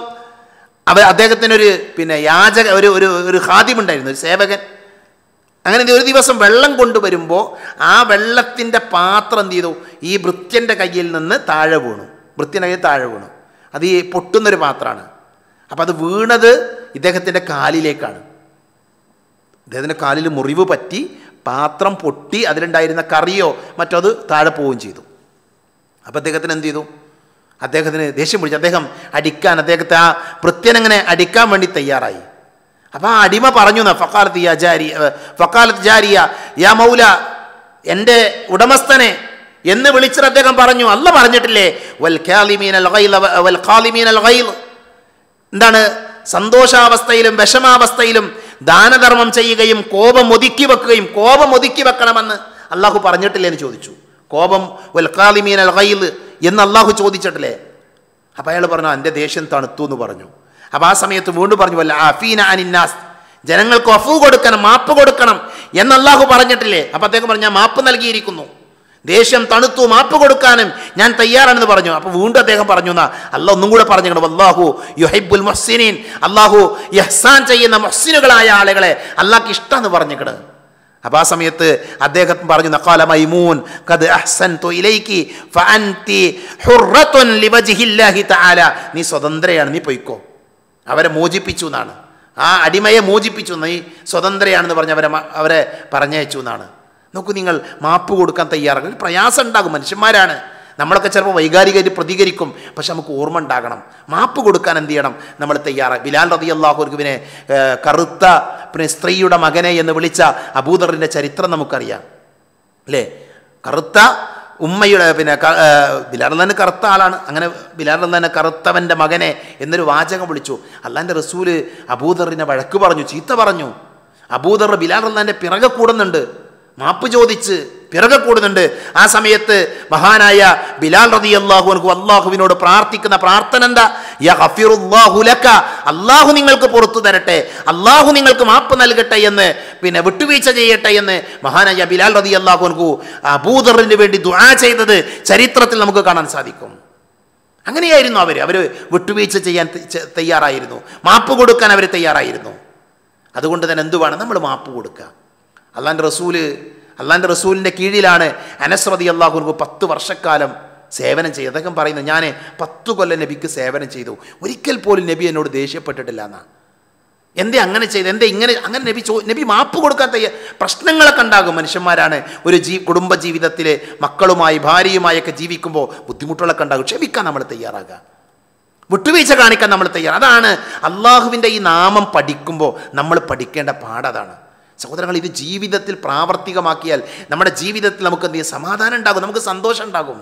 അവ അദ്ദേഹത്തിനൊരു പിന്നെ യാചക ഒരു ഒരു ഒരു ഹാദ്യമുണ്ടായിരുന്നു ഒരു സേവകൻ അങ്ങനെ ഒരു ദിവസം വെള്ളം കൊണ്ടുവരുമ്പോൾ ആ വെള്ളത്തിൻ്റെ പാത്രം എന്ത് ചെയ്തു ഈ ഭൃത്യൻ്റെ കയ്യിൽ നിന്ന് താഴെ വീണു ഭൃത്യൻ്റെ കയ്യിൽ താഴെ വീണു അത് ഈ പൊട്ടുന്നൊരു പാത്രമാണ് അപ്പോൾ അത് വീണത് ഇദ്ദേഹത്തിൻ്റെ കാലിലേക്കാണ് ഇദ്ദേഹത്തിൻ്റെ കാലിൽ മുറിവ് പറ്റി പാത്രം പൊട്ടി അതിലുണ്ടായിരുന്ന കറിയോ മറ്റോ അത് താഴെ പോവുകയും ചെയ്തു അപ്പോൾ അദ്ദേഹത്തിന് എന്ത് ചെയ്തു അദ്ദേഹത്തിന് ദേഷ്യം പിടിച്ചു അദ്ദേഹം അടിക്കാൻ അദ്ദേഹത്തെ ആ വൃത്യനങ്ങനെ അടിക്കാൻ വേണ്ടി തയ്യാറായി അപ്പോൾ ആ അടിമ പറഞ്ഞു എന്നാ ഫക്കാലത്ത് യാ ജാരി ഏ, ഫക്കാലത്ത് ജാരിയ യാ മൗല എൻ്റെ ഉടമസ്ഥനെ എന്ന് വിളിച്ചിട്ട് അദ്ദേഹം പറഞ്ഞു അല്ല പറഞ്ഞിട്ടില്ലേ വൽ കാലിമീൻ അൽ ഗൈള വ- വൽ ഖാലിമീൻ അൽ ഗൈൾ എന്താണ് സന്തോഷാവസ്ഥയിലും വിഷമാവസ്ഥയിലും ദാനധർമ്മം ചെയ്യുകയും കോപം ഒതുക്കി വെക്കുകയും കോപം ഒതുക്കി വെക്കണമെന്ന് അള്ളാഹു പറഞ്ഞിട്ടില്ലേ എന്ന് ചോദിച്ചു കോപം വൽക്കാലിമീൻ അൽ ഗൈൽ എന്ന് അള്ളാഹു ചോദിച്ചിട്ടില്ലേ അപ്പം അയാൾ പറഞ്ഞു എൻ്റെ ദേഷ്യം തണുത്തു എന്ന് പറഞ്ഞു അപ്പം ആ സമയത്ത് വീണ്ടും പറഞ്ഞു വല്ല അഫീന അനിന്നാസ് ജനങ്ങൾക്ക് ഒഫു കൊടുക്കണം മാപ്പ് കൊടുക്കണം എന്ന് അള്ളാഹു പറഞ്ഞിട്ടില്ലേ അപ്പം അദ്ദേഹം പറഞ്ഞു ഞാൻ മാപ്പ് നൽകിയിരിക്കുന്നു ദേഷ്യം തണുത്തു മാപ്പ് കൊടുക്കാനും ഞാൻ തയ്യാറാണെന്ന് പറഞ്ഞു അപ്പോൾ വീണ്ടും അദ്ദേഹം പറഞ്ഞു എന്നാ അല്ല ഒന്നും കൂടെ പറഞ്ഞു അള്ളാഹു യുഹൈബുൽ മുഹ്സിനീൻ അള്ളാഹു യഹ്സാൻ ചെയ്യുന്ന മുഹ്സിനുകളായ ആളുകളെ അള്ളാഹ്ക്ക് ഇഷ്ടമെന്ന് പറഞ്ഞിക്കണ് അപ്പോൾ ആ സമയത്ത് അദ്ദേഹം പറഞ്ഞു നഖാല മൈമൂൻ ഖദ് അഹ്സൻതു ഇലൈകി ഫഅൻതി ഹുറത്തുൻ ലിവജ്ഹില്ലാഹി തആല നീ സ്വതന്ത്രയാണ് നീ പൊയ്ക്കോ അവരെ മോചിപ്പിച്ചു എന്നാണ് ആ അടിമയെ മോചിപ്പിച്ചു നീ സ്വതന്ത്രയാണെന്ന് പറഞ്ഞ് അവരെ മ- അവരെ പറഞ്ഞയച്ചു എന്നാണ് നോക്കൂ നിങ്ങൾ മാപ്പ് കൊടുക്കാൻ തയ്യാറാകും ഒരു പ്രയാസം ഉണ്ടാകും മനുഷ്യന്മാരാണ് നമ്മളൊക്കെ ചിലപ്പോൾ വൈകാരികമായിട്ട് പ്രതികരിക്കും പക്ഷെ നമുക്ക് ഓർമ്മ ഉണ്ടാകണം മാപ്പ് കൊടുക്കാൻ എന്ത് ചെയ്യണം നമ്മൾ തയ്യാറാണ് ബിലാൽ റതി അള്ളാഹുർഗുവിനെ കറുത്ത പിന്നെ സ്ത്രീയുടെ മകനെ എന്ന് വിളിച്ച അബൂദറിൻ്റെ ചരിത്രം നമുക്കറിയാം അല്ലേ കറുത്ത ഉമ്മയുടെ പിന്നെ ക- ഏ, ബിലാൽ തന്നെ കറുത്ത ആളാണ് അങ്ങനെ ബിലാൽ തന്നെ കറുത്തവൻ്റെ മകനെ എന്നൊരു വാചകം വിളിച്ചു അള്ളാൻ്റെ റസൂല് അബൂദറിനെ വഴക്ക് പറഞ്ഞു ചീത്ത പറഞ്ഞു അബൂദർ ബിലാൽ അള്ളാൻ്റെ പിറകെ കൂടുന്നുണ്ട് മാപ്പ് ചോദിച്ച് പിറകെ കൂടുന്നുണ്ട് ആ സമയത്ത് മഹാനായ ബിലാൽ റതി അള്ളാഹു അള്ളാഹുവിനോട് പ്രാർത്ഥിക്കുന്ന പ്രാർത്ഥന എന്താ യഗ്ഫിറുല്ലാഹു ലക. അള്ളാഹു നിങ്ങൾക്ക് പുറത്തു തരട്ടെ അള്ളാഹു നിങ്ങൾക്ക് മാപ്പ് നൽകട്ടെ എന്ന് പിന്നെ വിട്ടുവീഴ്ച ചെയ്യട്ടെ എന്ന് മഹാനായ ബിലാൽ റതി അള്ളാഹു അബൂദറിന് വേണ്ടി ദുആ ചെയ്തത് ചരിത്രത്തിൽ നമുക്ക് കാണാൻ സാധിക്കും അങ്ങനെയായിരുന്നു അവർ അവർ വിട്ടുവീഴ്ച ചെയ്യാൻ ത- ചെ- തയ്യാറായിരുന്നു മാപ്പ് കൊടുക്കാൻ അവർ തയ്യാറായിരുന്നു അതുകൊണ്ട് തന്നെ എന്തുവാണ് നമ്മൾ മാപ്പ് കൊടുക്കുക അള്ളാൻ്റെ റസൂല് അള്ളാൻ്റെ റസൂലിൻ്റെ കീഴിലാണ് അനസ്രതി അള്ളാഹുർക്ക് പത്ത് വർഷക്കാലം സേവനം ചെയ്തു അദ്ദേഹം പറയുന്നു ഞാൻ പത്ത് കൊല്ലം നബിക്ക് സേവനം ചെയ്തു ഒരിക്കൽ പോലും നബി എന്നോട് ദേഷ്യപ്പെട്ടിട്ടില്ല എന്നാ എന്തേ അങ്ങനെ ചെയ്ത് എന്തേ ഇങ്ങനെ അങ്ങനെ നബി ചോ നബി മാപ്പ് കൊടുക്കാൻ തയ്യ പ്രശ്നങ്ങളൊക്കെ ഉണ്ടാകും മനുഷ്യന്മാരാണ് ഒരു ജീ കുടുംബ ജീവിതത്തിൽ മക്കളുമായി ഭാര്യയുമായൊക്കെ ജീവിക്കുമ്പോൾ ബുദ്ധിമുട്ടുകളൊക്കെ ഉണ്ടാകും ക്ഷമിക്കാൻ നമ്മൾ തയ്യാറാകുക വിട്ടുവീഴ്ച കാണിക്കാൻ നമ്മൾ തയ്യാർ അതാണ് അള്ളാഹുവിൻ്റെ ഈ നാമം പഠിക്കുമ്പോൾ നമ്മൾ പഠിക്കേണ്ട പാടതാണ് സഹോദരങ്ങൾ ഇത് ജീവിതത്തിൽ പ്രാവർത്തികമാക്കിയാൽ നമ്മുടെ ജീവിതത്തിൽ നമുക്ക് എന്ത് ചെയ്യും സമാധാനം ഉണ്ടാകും നമുക്ക് സന്തോഷം ഉണ്ടാകും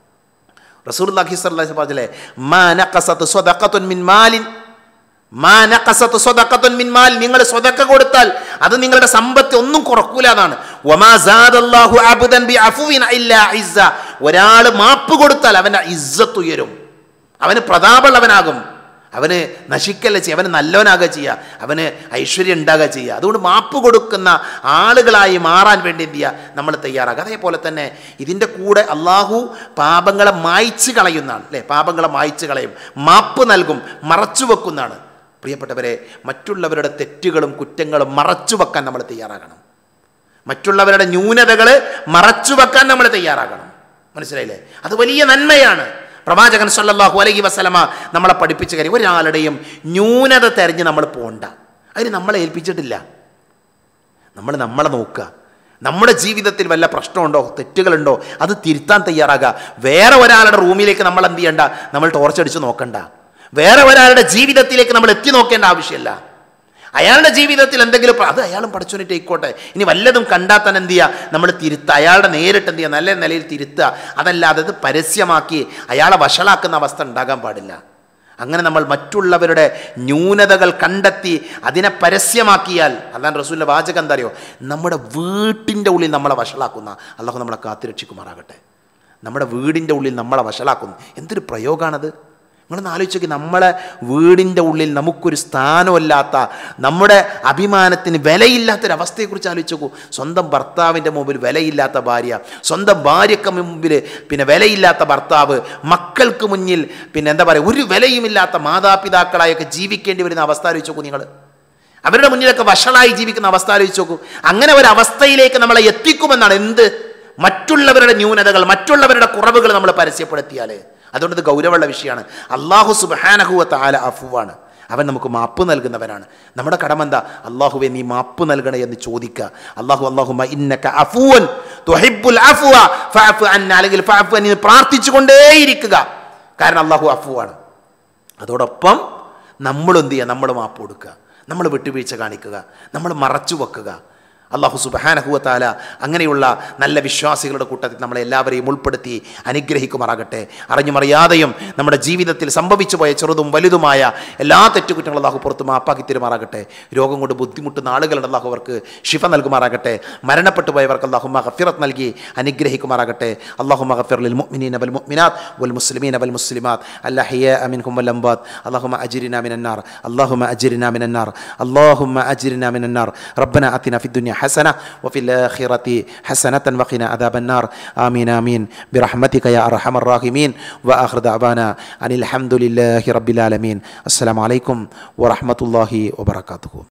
റസൂൽ പറഞ്ഞില്ലേ മാ നഖസത്ത് സ്വദഖത്തുൻ മിൻ മാലിൻ മാ നഖസത്ത് സ്വദഖത്തുൻ മിൻ മാൽ നിങ്ങൾ സ്വതക്ക കൊടുത്താൽ അത് നിങ്ങളുടെ സമ്പത്ത് ഒന്നും കുറക്കൂല എന്നാണ് വമാ സാദല്ലാഹു അബ്ദൻ ബി അഫുവിൻ ഇല്ലാ ഇസ്സ ഒരാൾ മാപ്പ് കൊടുത്താൽ അവൻ്റെ ഇസ്സത്ത് ഉയരും അവന് പ്രതാപമുള്ളവനാകും അവന് നശിക്കല്ല ചെയ്യുക അവന് നല്ലവനാകുക ചെയ്യുക അവന് ഐശ്വര്യം ഉണ്ടാകുക ചെയ്യുക അതുകൊണ്ട് മാപ്പ് കൊടുക്കുന്ന ആളുകളായി മാറാൻ വേണ്ടി എന്ത് ചെയ്യുക നമ്മൾ തയ്യാറാകുക അതേപോലെ തന്നെ ഇതിൻ്റെ കൂടെ അള്ളാഹു പാപങ്ങളെ മായ്ച്ചു കളയുന്നതാണ് അല്ലേ പാപങ്ങളെ മായ്ച്ചു കളയും മാപ്പ് നൽകും മറച്ചു വെക്കുന്നതാണ് പ്രിയപ്പെട്ടവരെ മറ്റുള്ളവരുടെ തെറ്റുകളും കുറ്റങ്ങളും മറച്ചു വെക്കാൻ നമ്മൾ തയ്യാറാകണം മറ്റുള്ളവരുടെ ന്യൂനതകൾ മറച്ചു വെക്കാൻ നമ്മൾ തയ്യാറാകണം മനസ്സിലായില്ലേ അത് വലിയ നന്മയാണ് പ്രവാചകൻ സല്ലല്ലാഹു അലൈഹി വസല്ലമ നമ്മളെ പഠിപ്പിച്ച കാര്യം ഒരാളുടെയും ന്യൂനത തെരഞ്ഞ് നമ്മൾ പോണ്ട അതിന് നമ്മളെ ഏൽപ്പിച്ചിട്ടില്ല നമ്മൾ നമ്മളെ നോക്കുക നമ്മുടെ ജീവിതത്തിൽ വല്ല പ്രശ്നമുണ്ടോ തെറ്റുകളുണ്ടോ അത് തിരുത്താൻ തയ്യാറാകുക വേറെ ഒരാളുടെ റൂമിലേക്ക് നമ്മൾ എന്ത് ചെയ്യണ്ട നമ്മൾ ടോർച്ചടിച്ച് നോക്കണ്ട വേറെ ഒരാളുടെ ജീവിതത്തിലേക്ക് നമ്മൾ എത്തി നോക്കേണ്ട ആവശ്യമില്ല അയാളുടെ ജീവിതത്തിൽ എന്തെങ്കിലും പ്ര- അത് അയാളും പഠിച്ചോനിട്ട് ആയിക്കോട്ടെ ഇനി വല്ലതും കണ്ടാൽ തന്നെ എന്ത് ചെയ്യുക നമ്മൾ തിരുത്തുക അയാളുടെ നേരിട്ട് എന്ത് ചെയ്യുക നല്ല നിലയിൽ തിരുത്തുക അതല്ലാതെ ഇത് പരസ്യമാക്കി അയാളെ വഷളാക്കുന്ന അവസ്ഥ ഉണ്ടാകാൻ പാടില്ല അങ്ങനെ നമ്മൾ മറ്റുള്ളവരുടെ ന്യൂനതകൾ കണ്ടെത്തി അതിനെ പരസ്യമാക്കിയാൽ അതാണ് റസൂലിൻ്റെ വാചകം എന്താ അറിയോ നമ്മുടെ വീട്ടിൻ്റെ ഉള്ളിൽ നമ്മളെ വഷളാക്കുന്ന അള്ളാഹു നമ്മളെ കാത്തുരക്ഷിക്കുമാറാകട്ടെ നമ്മുടെ വീടിൻ്റെ ഉള്ളിൽ നമ്മളെ വഷളാക്കുന്നു എന്തൊരു പ്രയോഗമാണത് നിങ്ങളൊന്ന് ആലോചിച്ച് നോക്കി നമ്മളെ വീടിൻ്റെ ഉള്ളിൽ നമുക്കൊരു സ്ഥാനമില്ലാത്ത നമ്മുടെ അഭിമാനത്തിന് വിലയില്ലാത്തൊരവസ്ഥയെക്കുറിച്ച് ആലോചിച്ച് നോക്കൂ സ്വന്തം ഭർത്താവിൻ്റെ മുമ്പിൽ വിലയില്ലാത്ത ഭാര്യ സ്വന്തം ഭാര്യയ്ക്ക് മുമ്പിൽ പിന്നെ വിലയില്ലാത്ത ഭർത്താവ് മക്കൾക്ക് മുന്നിൽ പിന്നെ എന്താ പറയുക ഒരു വിലയുമില്ലാത്ത മാതാപിതാക്കളായൊക്കെ ജീവിക്കേണ്ടി വരുന്ന അവസ്ഥ ആലോചിച്ച് നോക്കൂ നിങ്ങൾ അവരുടെ മുന്നിലൊക്കെ വഷളായി ജീവിക്കുന്ന അവസ്ഥ ആലോചിച്ച് നോക്കൂ അങ്ങനെ ഒരു അവസ്ഥയിലേക്ക് നമ്മളെ എത്തിക്കുമെന്നാണ് എന്ത് മറ്റുള്ളവരുടെ ന്യൂനതകൾ മറ്റുള്ളവരുടെ കുറവുകൾ നമ്മൾ പരസ്യപ്പെടുത്തിയാൽ അതുകൊണ്ട് ഇത് ഗൗരവമുള്ള വിഷയമാണ് അള്ളാഹു സുബാനഹുവ താല അഫുവാണ് അവൻ നമുക്ക് മാപ്പ് നൽകുന്നവനാണ് നമ്മുടെ കടമ എന്താ അള്ളാഹുവെ നീ മാപ്പ് നൽകണേ എന്ന് ചോദിക്കുക അള്ളാഹു അള്ളാഹുമ ഇന്നക അഫുവൻ തുഹിബ്ബുൽ അഫ്വ ഫഅഫു അന്ന അല്ലെങ്കിൽ ഫഅഫു അന്നി എന്ന് പ്രാർത്ഥിച്ചുകൊണ്ടേയിരിക്കുക കാരണം അള്ളാഹു അഫുവാണ് അതോടൊപ്പം നമ്മൾ എന്ത് ചെയ്യുക നമ്മൾ മാപ്പ് കൊടുക്കുക നമ്മൾ വിട്ടുവീഴ്ച കാണിക്കുക നമ്മൾ മറച്ചു വെക്കുക അള്ളാഹു സുബഹാനഹുവത്താല അങ്ങനെയുള്ള നല്ല വിശ്വാസികളുടെ കൂട്ടത്തിൽ നമ്മളെ എല്ലാവരെയും ഉൾപ്പെടുത്തി അനുഗ്രഹിക്കുമാറാകട്ടെ അറിഞ്ഞുമറിയാതെയും നമ്മുടെ ജീവിതത്തിൽ സംഭവിച്ചു പോയ ചെറുതും വലുതുമായ എല്ലാ തെറ്റുകുറ്റങ്ങളും അള്ളാഹു പുറത്ത് മാപ്പാക്കി തരുമാറാകട്ടെ രോഗം കൊണ്ട് ബുദ്ധിമുട്ടുന്ന ആളുകളുണ്ട് അള്ളാഹു അവർക്ക് ഷിഫ നൽകുമാറാകട്ടെ മരണപ്പെട്ടു പോയവർക്ക് അള്ളാഹു മഹഫിറത്ത് നൽകി അനുഗ്രഹിക്കുമാറാകട്ടെ അള്ളാഹു മഹഫിർ ലിൽ മുഅ്മിനീന വൽ മുഅ്മിനാത്ത് വൽ മുസ്ലിമീന വൽ മുസ്ലിമാത്ത് അല്ലഹിയ അമിൻഹും വൽ അംബാത്ത് اللهم أجرنا من النار اللهم أجرنا من النار اللهم أجرنا من النار ربنا آتنا في الدنيا حسنة وفي الآخرة حسنة وقنا عذاب النار آمين آمين برحمتك يا أرحم الراحمين وآخر دعوانا أن الحمد لله رب العالمين السلام عليكم ورحمة الله وبركاته